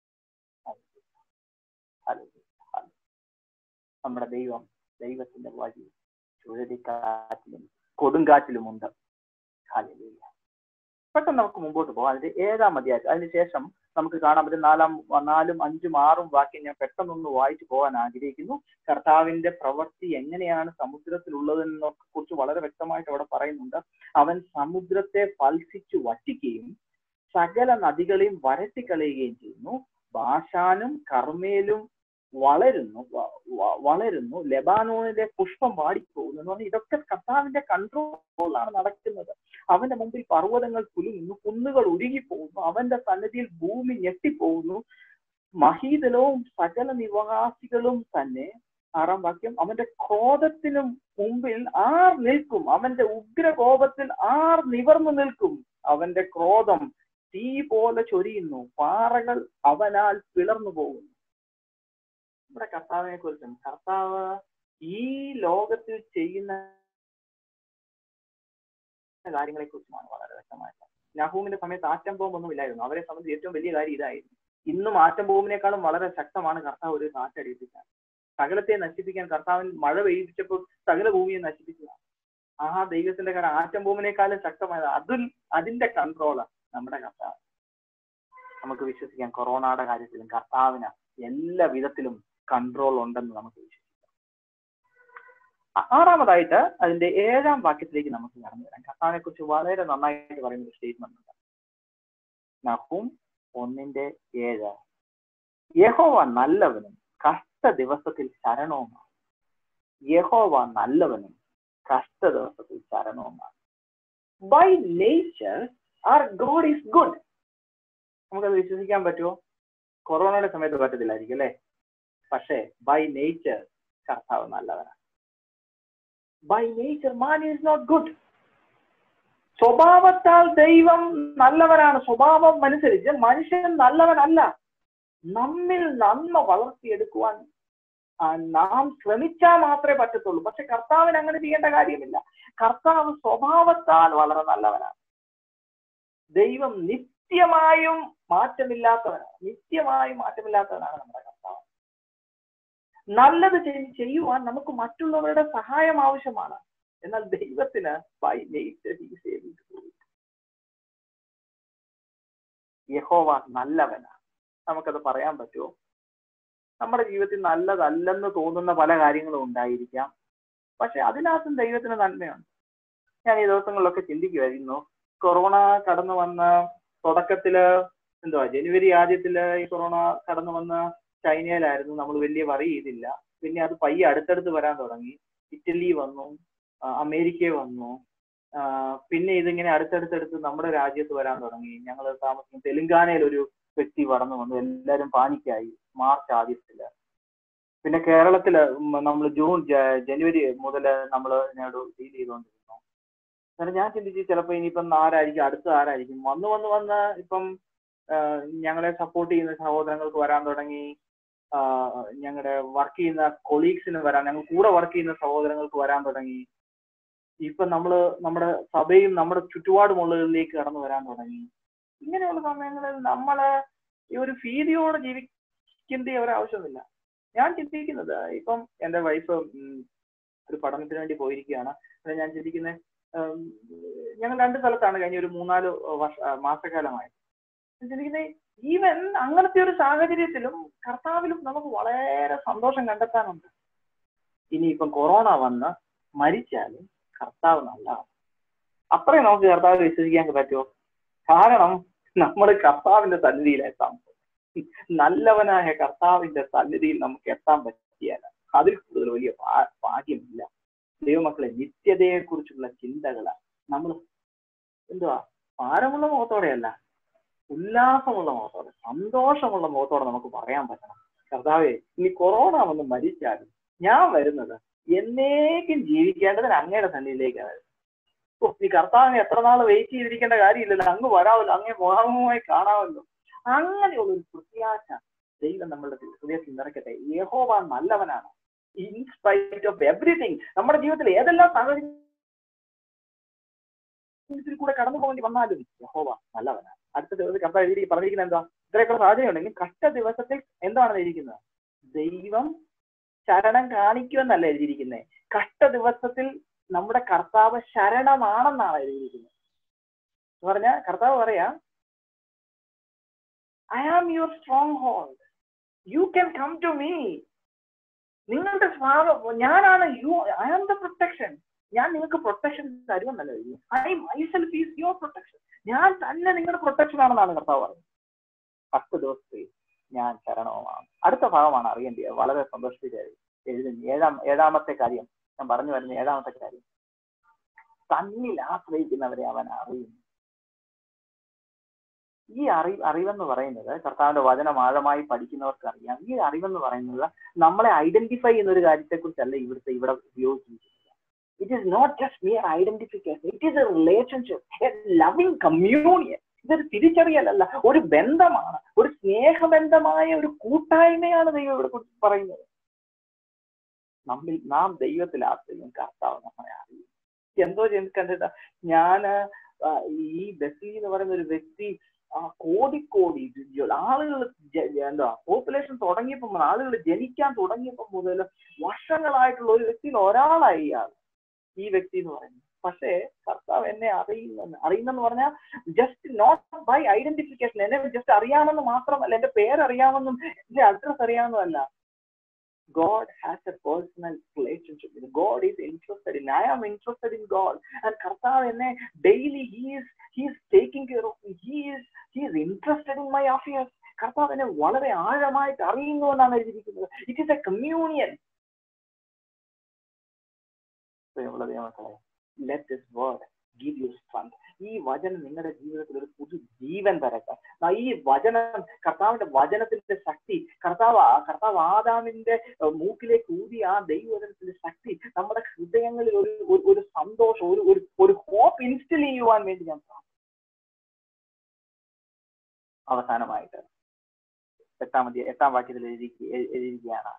നമ്മുടെ ദൈവം ദൈവത്തിന്റെ വഴി ചുഴലിക്കാറ്റിലും കൊടുങ്കാറ്റിലുമുണ്ട് ഹാലലൂയ പെട്ടെന്ന് നമുക്ക് മുമ്പോട്ട് പോകാം അതിന്റെ ഏഴാം അധ്യായം അതിനുശേഷം നമുക്ക് കാണാൻ പറ്റും നാലാം നാലും അഞ്ചും ആറും വാക്യം ഞാൻ പെട്ടെന്നൊന്ന് വായിച്ചു പോകാൻ ആഗ്രഹിക്കുന്നു കർത്താവിന്റെ പ്രവൃത്തി എങ്ങനെയാണ് സമുദ്രത്തിലുള്ളതെന്നെ കുറിച്ച് വളരെ വ്യക്തമായിട്ട് അവിടെ പറയുന്നുണ്ട് അവൻ സമുദ്രത്തെ ഫൽസിച്ചു വറ്റിക്കുകയും സകല നദികളെയും വരട്ടിക്കളയുകയും ചെയ്യുന്നു ബാഷാനും കർമ്മേലും വളരുന്നു വ- വ- വളരുന്നു ലെബാനോണിലെ പുഷ്പം വാടിപ്പോകുന്നു എന്ന് പറഞ്ഞാൽ ഇതൊക്കെ കർത്താവിന്റെ കൺട്രോളാണ് നടക്കുന്നത് അവന്റെ മുമ്പിൽ പർവ്വതങ്ങൾ കുലുങ്ങുന്നു കുന്നുകൾ ഉരുകിപ്പോകുന്നു അവന്റെ സന്നിധിയിൽ ഭൂമി ഞെട്ടിപ്പോകുന്നു മഹീതലവും സകല നിവാസികളും തന്നെ ആറാം വാക്യം അവന്റെ ക്രോധത്തിനും മുമ്പിൽ ആർ നിൽക്കും അവന്റെ ഉഗ്രകോപത്തിൽ ആർ നിവർന്നു നിൽക്കും അവന്റെ ക്രോധം തീ പോലെ ചൊരിയുന്നു പാറകൾ അവനാൽ പിളർന്നു പോകുന്നു നമ്മുടെ കർത്താവിനെ കുറിച്ചും കർത്താവ് ഈ ലോകത്തിൽ ചെയ്യുന്ന കാര്യങ്ങളെ കുറിച്ചുമാണ് വളരെ വ്യക്തമായിട്ട് നഹൂമിന്റെ സമയത്ത് ആറ്റം ബോംബൊന്നും ഇല്ലായിരുന്നു അവരെ സംബന്ധിച്ച് ഏറ്റവും വലിയ കാര്യം ഇതായിരുന്നു ഇന്നും ആറ്റം ബോംബിനേക്കാളും വളരെ ശക്തമാണ് കർത്താവ് ഒരു കാറ്റടിപ്പിക്കാൻ സകലത്തെ നശിപ്പിക്കാൻ കർത്താവിൻ മഴ പെയ്യിപ്പിച്ചപ്പോൾ സകല ഭൂമിയെ നശിപ്പിക്കുക ആ ദൈവത്തിന്റെ കാര്യം ആറ്റം ബോംബിനേക്കാളും ശക്തമായത് അതിൽ അതിന്റെ കൺട്രോള് നമ്മുടെ കർത്താവ് നമുക്ക് വിശ്വസിക്കാം കൊറോണയുടെ കാര്യത്തിലും കർത്താവിന് എല്ലാ വിധത്തിലും കൺട്രോൾ ഉണ്ടെന്ന് നമുക്ക് വിശ്വസിക്കാം ആ- ആറാമതായിട്ട് അതിന്റെ ഏഴാം വാക്യത്തിലേക്ക് നമുക്ക് കടന്നു വരാം കർത്താവിനെ കുറിച്ച് വളരെ നന്നായിട്ട് പറയുന്ന ഒരു സ്റ്റേറ്റ്മെന്റ് ഉണ്ട് നഹൂം ഒന്നിന്റെ ഏഴ് യഹോവ നല്ലവനും കഷ്ട ദിവസത്തിൽ ശരണവുമാണ് യഹോവ നല്ലവനും കഷ്ട ദിവസത്തിൽ ശരണവുമാണ് by nature our God is good നമുക്കത് വിശ്വസിക്കാൻ പറ്റുമോ കൊറോണയുടെ സമയത്ത് പറ്റത്തില്ലായിരിക്കും അല്ലെ പക്ഷേ ബൈ നേച്ചർ കർത്താവ് നല്ലവനാണ് by nature man is not good സ്വഭാവത്താൽ ദൈവം നല്ലവനാണ് സ്വഭാവം അനുസരിച്ച് മനുഷ്യൻ നല്ലവനല്ല നമ്മിൽ നന്മ വളർത്തിയെടുക്കുവാൻ ആ, നാം ശ്രമിച്ചാൽ മാത്രമേ പറ്റത്തുള്ളൂ പക്ഷെ കർത്താവിന് അങ്ങനെ ചെയ്യേണ്ട കാര്യമില്ല കർത്താവ് സ്വഭാവത്താൽ വളരെ നല്ലവനാണ് ദൈവം നിത്യമായും മാറ്റമില്ലാത്തവനാണ് നിത്യമായും മാറ്റമില്ലാത്തവനാണ് നമ്മുടെ കർത്താവ് നല്ലത് ചെയ്- ചെയ്യുവാൻ നമുക്ക് മറ്റുള്ളവരുടെ സഹായം ആവശ്യമാണ് എന്നാൽ ദൈവത്തിന് by nature he is able to do it. യഹോവ നല്ലവനാണ് നമുക്കത് പറയാൻ പറ്റുമോ നമ്മുടെ ജീവിതത്തിൽ നല്ലതല്ലെന്ന് തോന്നുന്ന പല കാര്യങ്ങളും ഉണ്ടായിരിക്കാം പക്ഷെ അതിനകത്തും ദൈവത്തിന് നന്മയുണ്ട് ഞാൻ ഈ ദിവസങ്ങളിലൊക്കെ ചിന്തിക്കുമായിരുന്നു കൊറോണ കടന്നു വന്ന തുടക്കത്തില് എന്തുവാ ജനുവരി ആദ്യത്തില് ഈ കൊറോണ കടന്നു വന്ന ചൈനയിലായിരുന്നു നമ്മൾ വലിയ വറി ചെയ്തില്ല പിന്നെ അത് പയ്യെ അടുത്തടുത്ത് വരാൻ തുടങ്ങി ഇറ്റലി വന്നു ആ, അമേരിക്ക വന്നു ആ, പിന്നെ ഇതിങ്ങനെ അടുത്തടുത്തടുത്ത് നമ്മുടെ രാജ്യത്ത് വരാൻ തുടങ്ങി ഞങ്ങൾ താമസിക്കുന്ന തെലുങ്കാനയിൽ ഒരു വ്യക്തി കടന്നു വന്നു എല്ലാവരും പാനിക്കായി മാർച്ച് ആദ്യത്തില് പിന്നെ കേരളത്തില് നമ്മൾ ജൂൺ ജ- ജനുവരി മുതൽ നമ്മൾ ഇതിനോട് ഡീൽ ചെയ്തുകൊണ്ടിരുന്നു എന്നിട്ട് ഞാൻ ചിന്തിച്ചു ചിലപ്പോൾ ഇനിയിപ്പം ആരായിരിക്കും അടുത്ത ആരായിരിക്കും വന്ന് വന്ന് വന്ന് ഇപ്പം ആ, ഞങ്ങളെ സപ്പോർട്ട് ചെയ്യുന്ന സഹോദരങ്ങൾക്ക് വരാൻ തുടങ്ങി ഞങ്ങളുടെ വർക്ക് ചെയ്യുന്ന കൊളീഗ്സിന് വരാൻ ഞങ്ങൾ കൂടെ വർക്ക് ചെയ്യുന്ന സഹോദരങ്ങൾക്ക് വരാൻ തുടങ്ങി ഇപ്പൊ നമ്മള് നമ്മുടെ സഭയും നമ്മുടെ ചുറ്റുപാടുമുള്ളതിലേക്ക് കടന്നു വരാൻ തുടങ്ങി ഇങ്ങനെയുള്ള സമയങ്ങളിൽ നമ്മള് ഈ ഒരു ഭീതിയോടെ ജീവിക്കേണ്ട ഒരു ആവശ്യമില്ല ഞാൻ ചിന്തിക്കുന്നത് ഇപ്പം എന്റെ വൈഫ് ഒരു പഠനത്തിന് വേണ്ടി പോയിരിക്കുകയാണ് അപ്പോൾ ഞാൻ ചിന്തിക്കുന്നത് ഞങ്ങൾ രണ്ട് സ്ഥലത്താണ് കഴിഞ്ഞ ഒരു മൂന്നാല് വർഷ ആ, മാസക്കാലമായി ഞാൻ ചിന്തിക്കുന്നത് ഈവൻ അങ്ങനത്തെ ഒരു സാഹചര്യത്തിലും കർത്താവിലും നമുക്ക് വളരെ സന്തോഷം കണ്ടെത്താനുണ്ട് ഇനിയിപ്പം കൊറോണ വന്ന് മരിച്ചാലും കർത്താവ് നല്ലതാണ് അത്രയും നമുക്ക് കർത്താവ് വിശ്വസിക്കാൻ പറ്റുമോ കാരണം നമ്മൾ കർത്താവിന്റെ സന്നിധിയിലെത്താം നല്ലവനായ കർത്താവിന്റെ സന്നിധിയിൽ നമുക്ക് എത്താൻ പറ്റിയാൽ അതിൽ കൂടുതൽ വലിയ ഭാ- ഭാഗ്യമില്ല ദൈവമക്കളെ നിത്യതയെ കുറിച്ചുള്ള ചിന്തകള് നമ്മൾ എന്തുവാ ഭാരമുള്ള മുഖത്തോടെയല്ല ഉല്ലാസമുള്ള മുഖത്തോടെ സന്തോഷമുള്ള മുഖത്തോടെ നമുക്ക് പറയാൻ പറ്റണം കർത്താവെ ഇനി കൊറോണ വന്ന് മരിച്ചാലും ഞാൻ വരുന്നത് എന്നേക്കും ജീവിക്കേണ്ടതിന് അങ്ങയുടെ സന്നിധിയിലേക്കാണ് വരുന്നത് ഓ, ഈ കർത്താവിനെ എത്ര നാൾ വെയിറ്റ് ചെയ്തിരിക്കേണ്ട കാര്യമില്ലല്ലോ അങ്ങ് വരാമല്ലോ അങ്ങേ മുഖാമുഖമായി കാണാമല്ലോ അങ്ങനെയുള്ള ഒരു പ്രത്യാശ ദൈവം നമ്മളുടെ ഹൃദയത്തിൽ നിറയ്ക്കട്ടെ യഹോവ നല്ലവനാണ് ഇൻസ്പൈറ്റ് ഓഫ് എവറിഥിങ് നമ്മുടെ ജീവിതത്തിൽ ഏതെല്ലാം സാഹചര്യത്തിൽ കൂടെ കടന്നു പോകേണ്ടി വന്നാലും യഹോവ നല്ലവനാണ് അടുത്ത ദിവസം കർത്താവ് എഴുതി പറഞ്ഞിരിക്കുന്നത് എന്താ ഇത്രയൊക്കെ സാധ്യത ഉണ്ടെങ്കിൽ കഷ്ട ദിവസത്തിൽ എന്താണ് എഴുതിയിരിക്കുന്നത് ദൈവം ശരണം കാണിക്കുമെന്നല്ല എഴുതിയിരിക്കുന്നത് കഷ്ട ദിവസത്തിൽ നമ്മുടെ കർത്താവ് ശരണമാണെന്നാണ് എഴുതിയിരിക്കുന്നത് എന്ന് പറഞ്ഞാൽ കർത്താവ് പറയാ I am your strong hold you can come to me നിങ്ങളുടെ സ്വാഭാവം ഞാനാണ് you I am the protection ഞാൻ നിങ്ങൾക്ക് പ്രൊട്ടക്ഷൻ തരുമെന്നല്ല I myself is your protection ഞാൻ തന്നെ നിങ്ങളുടെ പ്രൊട്ടക്ഷൻ ആണെന്നാണ് കർത്താവ് പറയുന്നത് പത്ത് ദിവസത്തെ ഞാൻ ശരണവുമാണ് അടുത്ത ഭാഗമാണ് അറിയേണ്ടത് വളരെ സന്തോഷത്തിലായി എഴുതുന്നു ഏഴാം ഏഴാമത്തെ കാര്യം ഞാൻ പറഞ്ഞു വരുന്ന ഏഴാമത്തെ കാര്യം തന്നിൽ ആശ്രയിക്കുന്നവരെ അവൻ അറിയുന്നു ഈ അറിവ് അറിവെന്ന് പറയുന്നത് കർത്താവിന്റെ വചനം ആഴമായി പഠിക്കുന്നവർക്ക് അറിയാം ഈ അറിവെന്ന് പറയുന്നത് നമ്മളെ ഐഡന്റിഫൈ ചെയ്യുന്ന ഒരു കാര്യത്തെക്കുറിച്ചല്ല ഇവിടുത്തെ ഇവിടെ ഉപയോഗിച്ചിരിക്കുന്നത് it is not just mere identification it is a relationship a loving communion ഇതൊരു തിരിച്ചറിയലല്ല ഒരു ബന്ധമാണ് ഒരു സ്നേഹബന്ധമായ ഒരു കൂട്ടായ്മയാണ് ദൈവം ഇവിടെ കുറിച്ച് പറയുന്നത് നമ്മിൽ നാം ദൈവത്തിൽ ആശ്രയിക്കും കർത്താവ് നമ്മളെ അറിയും എന്തോ കണ്ടിട്ട് ഞാന് ഈ ബസി എന്ന് പറയുന്ന ഒരു വ്യക്തി ആ കോടിക്കോടി ആളുകൾ എന്താ പോപ്പുലേഷൻ തുടങ്ങിയപ്പോൾ മുതൽ ആളുകൾ ജനിക്കാൻ തുടങ്ങിയപ്പോൾ മുതൽ വർഷങ്ങളായിട്ടുള്ള ഒരു വ്യക്തിയിൽ ഒരാളായി ഇയാൾ ഈ വ്യക്തി എന്ന് പറയുന്നത് പക്ഷേ കർത്താവ് എന്നെ അറിയുന്നെന്ന് അറിയുന്നെന്ന് പറഞ്ഞാൽ ജസ്റ്റ് നോട്ട് ബൈ ഐഡന്റിഫിക്കേഷൻ എന്നെ ജസ്റ്റ് അറിയാമെന്ന് മാത്രമല്ല എന്റെ പേരറിയാമെന്നും എന്റെ അഡ്രസ് അറിയാമെന്നല്ല God has a personal relationship with God is interested in I am interested in God and കർത്താവ് എന്നെ daily he is he is taking care of me he is he is interested in my affairs കർത്താവ് എന്നെ വളരെ ആഴമായിട്ട് അറിയുന്നു എന്നാണ് എഴുതിയിരിക്കുന്നത് ഇറ്റ് ഈസ് എ കമ്മ്യൂണിയൻ മക്കളെ let this word give you strength ഈ വചനം നിങ്ങളുടെ ജീവിതത്തിൽ ഒരു പുതു ജീവൻ തരട്ടെ ഈ വചനം കർത്താവിന്റെ വചനത്തിന്റെ ശക്തി കർത്താവ് കർത്താവ് ആദാമിന്റെ മൂക്കിലേക്ക് ഊതി ആ ദൈവവചനത്തിന്റെ ശക്തി നമ്മുടെ ഹൃദയങ്ങളിൽ ഒരു ഒരു സന്തോഷം ഒരു ഒരു ഒരു ഹോപ്പ് ഇൻസ്റ്റിൽ ചെയ്യുവാൻ വേണ്ടി ഞാൻ അവസാനമായിട്ട് എട്ടാം അധ്യായ എട്ടാം വാക്യത്തിൽ എഴുതി എഴുതിയിരിക്കുകയാണ്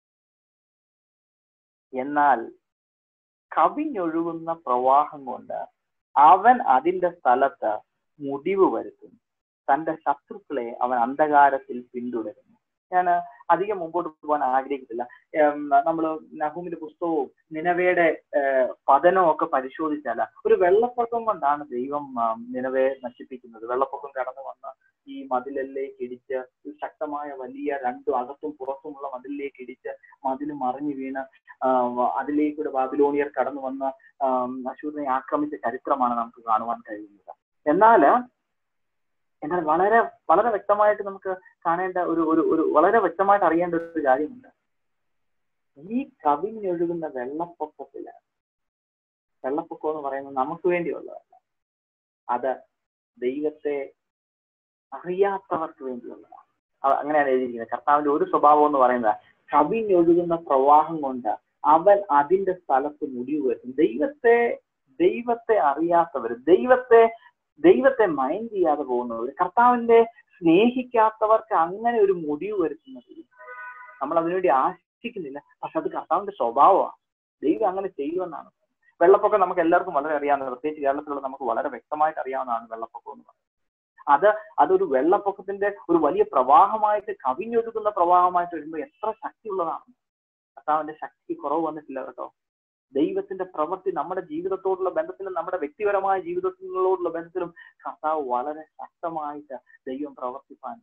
എന്നാൽ കവിഞ്ഞൊഴുകുന്ന പ്രവാഹം കൊണ്ട് അവൻ അതിന്റെ സ്ഥലത്ത് മുടിവ് വരുത്തും തന്റെ ശത്രുക്കളെ അവൻ അന്ധകാരത്തിൽ പിന്തുടരുന്നു ഞാൻ അധികം മുമ്പോട്ട് പോകാൻ ആഗ്രഹിക്കുന്നില്ല നമ്മൾ നഹൂമിന്റെ പുസ്തകവും നിലവയുടെ പതനവും ഒക്കെ പരിശോധിച്ചാൽ ഒരു വെള്ളപ്പൊക്കം കൊണ്ടാണ് ദൈവം നിലവയെ നശിപ്പിക്കുന്നത് വെള്ളപ്പൊക്കം കടന്നു വന്ന ഈ മതിലിലേക്ക് ഇടിച്ച് ശക്തമായ വലിയ രണ്ടും അകത്തും പുറത്തുമുള്ള മതിലിലേക്ക് ഇടിച്ച് മതിൽ മറിഞ്ഞു വീണ് അതിലേക്കൂടെ ബാബിലോണിയർ കടന്നു വന്ന അശൂരിനെ ആക്രമിച്ച ചരിത്രമാണ് നമുക്ക് കാണുവാൻ കഴിയുന്നത് എന്നാൽ എന്നാൽ വളരെ വളരെ വ്യക്തമായിട്ട് നമുക്ക് കാണേണ്ട ഒരു ഒരു ഒരു വളരെ വ്യക്തമായിട്ട് അറിയേണ്ട ഒരു കാര്യമുണ്ട് ഈ കവിഞ്ഞൊഴുകുന്ന വെള്ളപ്പൊക്കത്തില് വെള്ളപ്പൊക്കം എന്ന് പറയുന്നത് നമുക്ക് വേണ്ടിയുള്ളതല്ല അത് ദൈവത്തെ അറിയാത്തവർക്ക് വേണ്ടിയുള്ളതാണ് അങ്ങനെയാണ് എഴുതിയിരിക്കുന്നത് കർത്താവിന്റെ ഒരു സ്വഭാവം എന്ന് പറയുന്നത് കവിഞ്ഞൊഴുകുന്ന പ്രവാഹം കൊണ്ട് അവൻ അതിന്റെ സ്ഥലത്ത് മുടിവ് വരുത്തും ദൈവത്തെ ദൈവത്തെ അറിയാത്തവർ ദൈവത്തെ ദൈവത്തെ മൈൻഡ് ചെയ്യാതെ പോകുന്നവർ കർത്താവിന്റെ സ്നേഹിക്കാത്തവർക്ക് അങ്ങനെ ഒരു മുടിവ് വരുത്തുന്നത് നമ്മൾ അതിനുവേണ്ടി ആശിക്കുന്നില്ല പക്ഷെ അത് കർത്താവിന്റെ സ്വഭാവമാണ് ദൈവം അങ്ങനെ ചെയ്യുമെന്നാണ് വെള്ളപ്പൊക്കം നമുക്ക് എല്ലാവർക്കും വളരെ അറിയാവുന്നത് പ്രത്യേകിച്ച് കേരളത്തിലുള്ള നമുക്ക് വളരെ വ്യക്തമായിട്ട് അറിയാവുന്നതാണ് വെള്ളപ്പൊക്കം എന്ന് പറയുന്നത് അത് അതൊരു വെള്ളപ്പൊക്കത്തിന്റെ ഒരു വലിയ പ്രവാഹമായിട്ട് കവിഞ്ഞൊഴുകുന്ന പ്രവാഹമായിട്ട് വരുമ്പോൾ എത്ര ശക്തിയുള്ളതാണ് കർത്താവിന്റെ ശക്തി കുറവ് വന്നിട്ടില്ല കേട്ടോ ദൈവത്തിന്റെ പ്രവൃത്തി നമ്മുടെ ജീവിതത്തോടുള്ള ബന്ധത്തിലും നമ്മുടെ വ്യക്തിപരമായ ജീവിതത്തിനോടുള്ള ബന്ധത്തിലും കർത്താവ് വളരെ ശക്തമായിട്ട് ദൈവം പ്രവർത്തിപ്പാൻ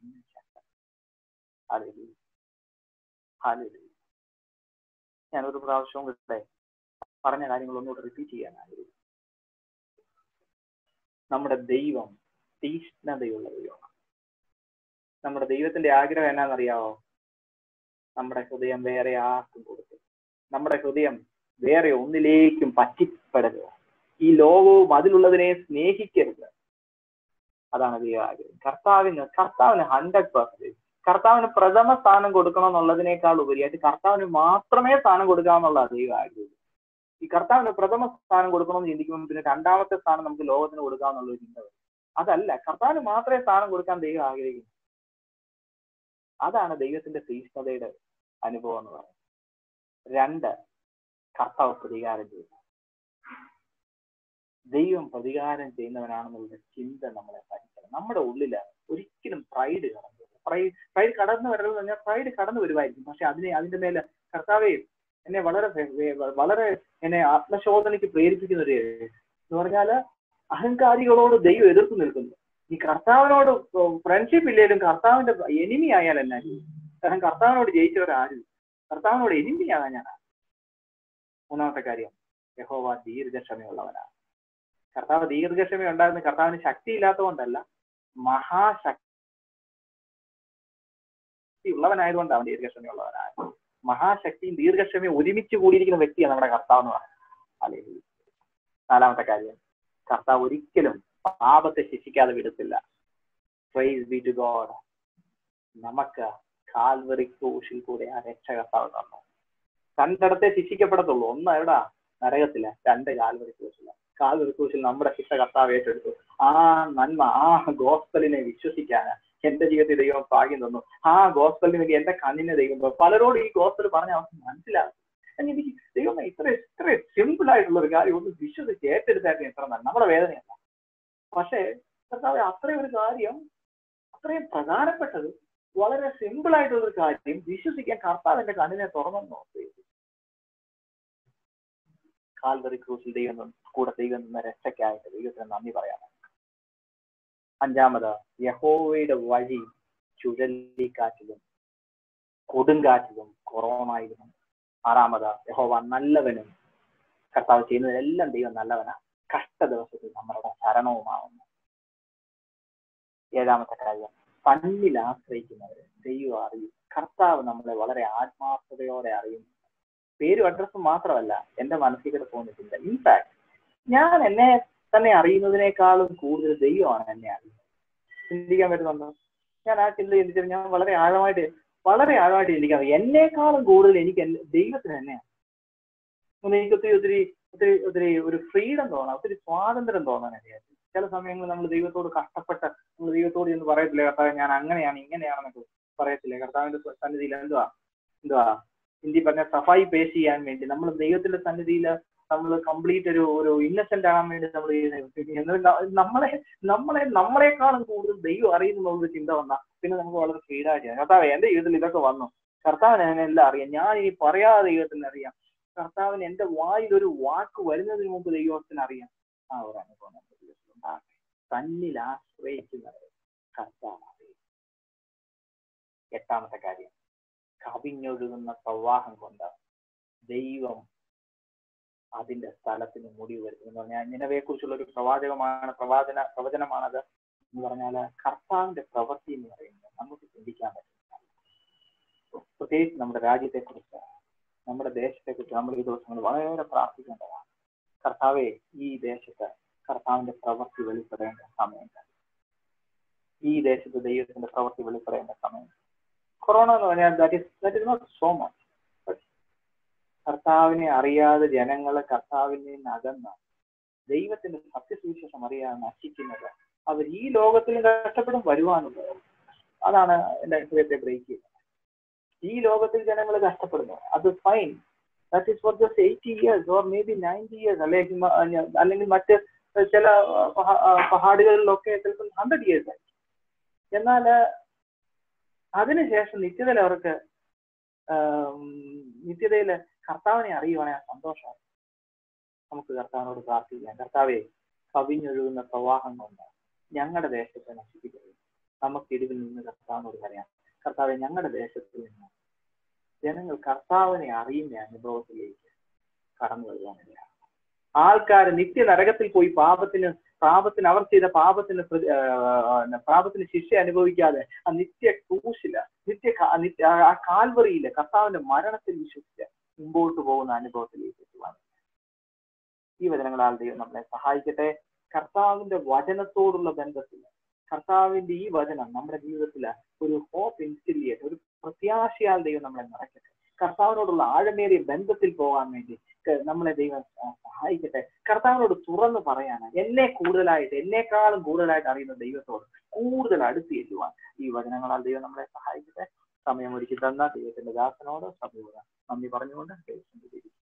ഞാൻ ഒരു പ്രാവശ്യവും കിട്ടെ പറഞ്ഞ കാര്യങ്ങൾ ഒന്നുകൂടെ റിപ്പീറ്റ് ചെയ്യാൻ ആഗ്രഹിക്കും നമ്മുടെ ദൈവം തീഷ്ണതയുള്ള ദൈവമാണ് നമ്മുടെ ദൈവത്തിന്റെ ആഗ്രഹം എന്നാണെന്നറിയാവോ നമ്മുടെ ഹൃദയം വേറെ ആർക്കും കൊടുക്കും നമ്മുടെ ഹൃദയം വേറെ ഒന്നിലേക്കും പറ്റിപ്പെടരുത് ഈ ലോകവും അതിലുള്ളതിനെ സ്നേഹിക്കരുത് അതാണ് ദൈവ ആഗ്രഹം കർത്താവിന് കർത്താവിന് ഹൺഡ്രഡ് പെർസെന്റേജ് കർത്താവിന് പ്രഥമ സ്ഥാനം കൊടുക്കണം എന്നുള്ളതിനേക്കാൾ ഉപരിയായിട്ട് കർത്താവിന് മാത്രമേ സ്ഥാനം കൊടുക്കാമെന്നുള്ള ദൈവ ആഗ്രഹം ഈ കർത്താവിന് പ്രഥമ സ്ഥാനം കൊടുക്കണമെന്ന് ചിന്തിക്കുമ്പോൾ പിന്നെ രണ്ടാമത്തെ സ്ഥാനം നമുക്ക് ലോകത്തിന് കൊടുക്കാമെന്നുള്ള ഒരു ചിന്ത വരും അതല്ല കർത്താവിന് മാത്രമേ സ്ഥാനം കൊടുക്കാൻ ദൈവം ആഗ്രഹിക്കുന്നു അതാണ് ദൈവത്തിന്റെ തീഷ്ണതയുടെ അനുഭവം എന്ന് പറയുന്നത് രണ്ട് കർത്താവ് പ്രതികാരം ചെയ്യുന്നു ദൈവം പ്രതികാരം ചെയ്യുന്നവനാണെന്നുള്ള ചിന്ത നമ്മളെ പഠിക്കണം നമ്മുടെ ഉള്ളില് ഒരിക്കലും പ്രൈഡ് കടന്നു പ്രൈഡ് പ്രൈഡ് കടന്നു വരരുതെന്ന് പറഞ്ഞാൽ പ്രൈഡ് കടന്നു വരുമായിരിക്കും പക്ഷെ അതിനെ അതിന്റെ മേലെ കർത്താവെ എന്നെ വളരെ വളരെ എന്നെ ആത്മശോധനയ്ക്ക് പ്രേരിപ്പിക്കുന്ന ഒരു എന്ന് പറഞ്ഞാല് അഹങ്കാരികളോട് ദൈവം എതിർത്ത് നിൽക്കുന്നു ഈ കർത്താവിനോട് ഫ്രണ്ട്ഷിപ്പ് ഇല്ലെങ്കിലും കർത്താവിന്റെ എനിമി ആയാൽ എന്നാ ചെയ്യും? കാരണം കർത്താവിനോട് ജയിച്ചവരാരും കർത്താവിനോട് എനിമിയാകാൻ ഞാൻ മൂന്നാമത്തെ കാര്യം യഹോവ ദീർഘക്ഷമയുള്ളവനാണ് കർത്താവ് ദീർഘക്ഷമ ഉണ്ടാകുന്ന കർത്താവിന് ശക്തി ഇല്ലാത്തതുകൊണ്ടല്ല മഹാശക്തി ഉള്ളവനായതുകൊണ്ടാണ് അവൻ ദീർഘക്ഷമയുള്ളവനായത് മഹാശക്തിയും ദീർഘക്ഷമയും ഒരുമിച്ച് കൂടിയിരിക്കുന്ന വ്യക്തിയാണ് നമ്മുടെ കർത്താവ് എന്ന് പറയുന്നത് ഹല്ലേലൂയ. നാലാമത്തെ കാര്യം കർത്താവ് ഒരിക്കലും പാപത്തെ ശിക്ഷിക്കാതെ വിടത്തില്ല പ്രൈസ് ബി ടു ഗോഡ് നമുക്ക് കാൽവറി ക്രൂശിൽ കൂടെ ആ രക്ഷ കർത്താവ് തന്നു രണ്ടിടത്തെ ശിക്ഷിക്കപ്പെടത്തുള്ളൂ ഒന്ന് എവിടാ നരകത്തില്ല രണ്ട് കാൽവറി ക്രൂശില്ല കാൽവറി ക്രൂശിൽ നമ്മുടെ ശിക്ഷ കർത്താവ് ഏറ്റെടുത്തു ആ നന്മ ആ ഗോസ്പലിനെ വിശ്വസിക്കാൻ എന്റെ ജീവിതത്തിൽ ദൈവം ഭാഗ്യം തന്നു ആ ഗോസ്പലിന് വേണ്ടി എന്റെ കണ്ണിനെ ദൈവം തന്നു. പലരോടും ഈ ഗോസ്പൽ പറഞ്ഞ അവർക്ക് മനസ്സിലാകും എനിക്ക് ദൈവം ഇത്ര ഇത്ര സിമ്പിൾ ആയിട്ടുള്ള ഒരു കാര്യം ഒന്ന് വിശ്വസിച്ച് ഏറ്റെടുത്തായിരുന്നു എത്ര നല്ല നമ്മുടെ വേദനയല്ല പക്ഷേ കർത്താവ് അത്രയും ഒരു കാര്യം അത്രയും പ്രധാനപ്പെട്ടത് വളരെ സിമ്പിൾ ആയിട്ടുള്ള ഒരു കാര്യം വിശ്വസിക്കാൻ കർത്താവ് എന്റെ കണ്ണിനെ തുറന്നു നോക്കി കാൽവറി ക്രൂസിൽ ദൈവം തന്നു. കൂടെ ദൈവം നിന്ന രക്ഷയ്ക്കായിട്ട് ദൈവത്തിന് നന്ദി പറയാം അഞ്ചാമത് യഹോവയുടെ വഴി ചുഴലിക്കാറ്റിലും കൊടുങ്കാറ്റിലും കുറവായിരുന്നു ആറാമത് യഹോവ നല്ലവനും കർത്താവ് ചെയ്യുന്നതിലെല്ലാം ദൈവം നല്ലവനാണ് കഷ്ട ദിവസത്തിൽ നമ്മളുടെ ശരണവുമാവുന്നു ഏഴാമത്തെ കാര്യം തന്നിൽ ആശ്രയിക്കുന്നവരെ ദൈവം അറിയും കർത്താവ് നമ്മളെ വളരെ ആത്മാർത്ഥതയോടെ അറിയുന്നു പേരും അഡ്രസ്സും മാത്രമല്ല എന്റെ മനസ്സിൽ കൂടെ തോന്നിയിട്ടില്ല ഇൻഫാക്ട് ഞാൻ എന്നെ തന്നെ അറിയുന്നതിനേക്കാളും കൂടുതൽ ദൈവമാണ് എന്നെ അറിയുന്നത് ചിന്തിക്കാൻ പറ്റുന്നുണ്ടോ ഞാൻ ആ ചിന്ത ചിന്തിച്ചത് ഞാൻ വളരെ ആഴമായിട്ട് വളരെ ആഴമായിട്ട് ചിന്തിക്കാം എന്നേക്കാളും കൂടുതൽ എനിക്ക് എന്റെ ദൈവത്തിന് തന്നെയാണ് ഒന്ന് എനിക്ക് ഒത്തിരി ഒത്തിരി ഒത്തിരി ഒത്തിരി ഒരു ഫ്രീഡം തോന്നാം ഒത്തിരി സ്വാതന്ത്ര്യം തോന്നാൻ ഇടയായി ചില സമയങ്ങളിൽ നമ്മൾ ദൈവത്തോട് കഷ്ടപ്പെട്ട് നമ്മൾ ദൈവത്തോട് എന്ന് പറയത്തില്ലേ കർത്താവ് ഞാൻ അങ്ങനെയാണ് ഇങ്ങനെയാണെന്നൊക്കെ പറയത്തില്ലേ കർത്താവിന്റെ സന്നിധിയിൽ എന്തുവാ എന്തുവാ ഹിന്ദി പറഞ്ഞ സഫായി പേശ് ചെയ്യാൻ വേണ്ടി നമ്മൾ ദൈവത്തിന്റെ സന്നിധിയിൽ നമ്മൾ കംപ്ലീറ്റ് ഒരു ഒരു ഇന്നസെന്റ് ആകാൻ വേണ്ടി നമ്മൾ നമ്മളെ നമ്മളെ നമ്മളെക്കാളും കൂടുതൽ ദൈവം അറിയുന്നു ഒരു ചിന്ത വന്നാൽ പിന്നെ നമുക്ക് വളരെ ഫ്രീഡായിട്ട് കർത്താവ് എന്റെ ജീവിതത്തിൽ ഇതൊക്കെ വന്നു കർത്താവിന് എന്നെ എല്ലാം അറിയാം ഞാൻ ഇനി പറയാതെ ദൈവത്തിന് അറിയാം കർത്താവിന് എന്റെ വായിൽ ഒരു വാക്ക് വരുന്നതിന് മുമ്പ് ദൈവത്തിന് അറിയാം ആ ഒരു അനുഭവം നമ്മുടെ ജീവിതത്തിൽ ഉണ്ടാകട്ടെ തന്നിൽ ആശ്രയിക്കുന്നവരെ കർത്താവ് അറിയും എട്ടാമത്തെ കാര്യം കവിഞ്ഞൊഴുകുന്ന പ്രവാഹം കൊണ്ട് ദൈവം അതിന്റെ സ്ഥലത്തിന് മുടി വരുത്തും എന്ന് പറഞ്ഞാൽ നിലവയെ കുറിച്ചുള്ള ഒരു പ്രവാചകമാണ് പ്രവാചന പ്രവചനമാണത് എന്ന് പറഞ്ഞാൽ കർത്താവിന്റെ പ്രവൃത്തി എന്ന് പറയുന്നത് നമുക്ക് ചിന്തിക്കാൻ പറ്റില്ല പ്രത്യേകിച്ച് നമ്മുടെ രാജ്യത്തെ കുറിച്ച് നമ്മുടെ ദേശത്തെ കുറിച്ച് നമ്മൾ ഈ ദിവസങ്ങൾ വളരെ പ്രാർത്ഥിക്കേണ്ടതാണ് കർത്താവെ ഈ ദേശത്ത് കർത്താവിന്റെ പ്രവൃത്തി വെളിപ്പെടേണ്ട സമയം ഈ ദേശത്ത് ദൈവത്തിന്റെ പ്രവൃത്തി വെളിപ്പെടേണ്ട സമയം കൊറോണ എന്ന് പറഞ്ഞാൽ that is that is not so much കർത്താവിനെ അറിയാതെ ജനങ്ങളെ കർത്താവിൽ നിന്ന് അകന്ന ദൈവത്തിന്റെ സത്യസുവിശേഷം അറിയാതെ നശിക്കുന്നത് അവർ ഈ ലോകത്തിലും കഷ്ടപ്പെടും വരുവാനുള്ളത് അതാണ് എന്റെ ഹൃദയത്തെ ബ്രേക്ക് ചെയ്യുന്നത് ഈ ലോകത്തിൽ ജനങ്ങൾ കഷ്ടപ്പെടുന്നു അത് fine that is for just eighty years or may be ninety years അല്ലെങ്കിൽ അല്ലെങ്കിൽ മറ്റ് ചില പഹാടുകളിലൊക്കെ ചിലപ്പോൾ ഹൺഡ്രഡ് ഇയേഴ്സ് ആയി എന്നാൽ അതിനുശേഷം നിത്യതയിൽ അവർക്ക് നിത്യതയിൽ കർത്താവിനെ അറിയുവാണെങ്കിൽ സന്തോഷമാണ് നമുക്ക് കർത്താവിനോട് പ്രാർത്ഥിക്കാം കർത്താവെ കവിഞ്ഞൊഴുകുന്ന പ്രവാഹം കൊണ്ട് ഞങ്ങളുടെ ദേശത്തെ നശിപ്പിക്കരുത് നമുക്ക് ഇടിവിൽ നിന്ന് കർത്താവിനോട് പറയാം കർത്താവെ ഞങ്ങളുടെ ദേശത്തിൽ നിന്ന് ജനങ്ങൾ കർത്താവിനെ അറിയുന്ന അനുഭവത്തിലേക്ക് കടന്നു വരുവാനില്ല ആൾക്കാർ നിത്യ നരകത്തിൽ പോയി പാപത്തിന് പാപത്തിന് അവർ ചെയ്ത പാപത്തിന് പാപത്തിന് ശിക്ഷ അനുഭവിക്കാതെ ആ നിത്യ ക്രൂശില് നിത്യ നിത്യ ആ കാൽവറിയില് കർത്താവിന്റെ മരണത്തിൽ വിശ്വസിച്ച് മുമ്പോട്ട് പോകുന്ന അനുഭവത്തിലേക്ക് എത്തുവാൻ ഈ വചനങ്ങളാൽ ദൈവം നമ്മളെ സഹായിക്കട്ടെ കർത്താവിന്റെ വചനത്തോടുള്ള ബന്ധത്തിൽ കർത്താവിന്റെ ഈ വചനം നമ്മുടെ ജീവിതത്തിൽ ഒരു ഹോപ്പ് ഇൻസ്റ്റില്ലിയേറ്റ് ഒരു പ്രത്യാശയാൽ ദൈവം നമ്മളെ നിറയ്ക്കട്ടെ കർത്താവിനോടുള്ള ആഴമേറിയ ബന്ധത്തിൽ പോകാൻ വേണ്ടി നമ്മളെ ദൈവം സഹായിക്കട്ടെ കർത്താവിനോട് തുറന്നു പറയാന് എന്നെ കൂടുതലായിട്ട് എന്നെക്കാളും കൂടുതലായിട്ട് അറിയുന്ന ദൈവത്തോട് കൂടുതൽ അടുത്ത് ചെല്ലുവാൻ ഈ വചനങ്ങളാൽ ദൈവം നമ്മളെ സഹായിക്കട്ടെ സമയം ഒരുക്കി തന്ന ദൈവത്തിന്റെ ദാസനോട് സമയം നന്ദി പറഞ്ഞുകൊണ്ട് ദൈവത്തിന്റെ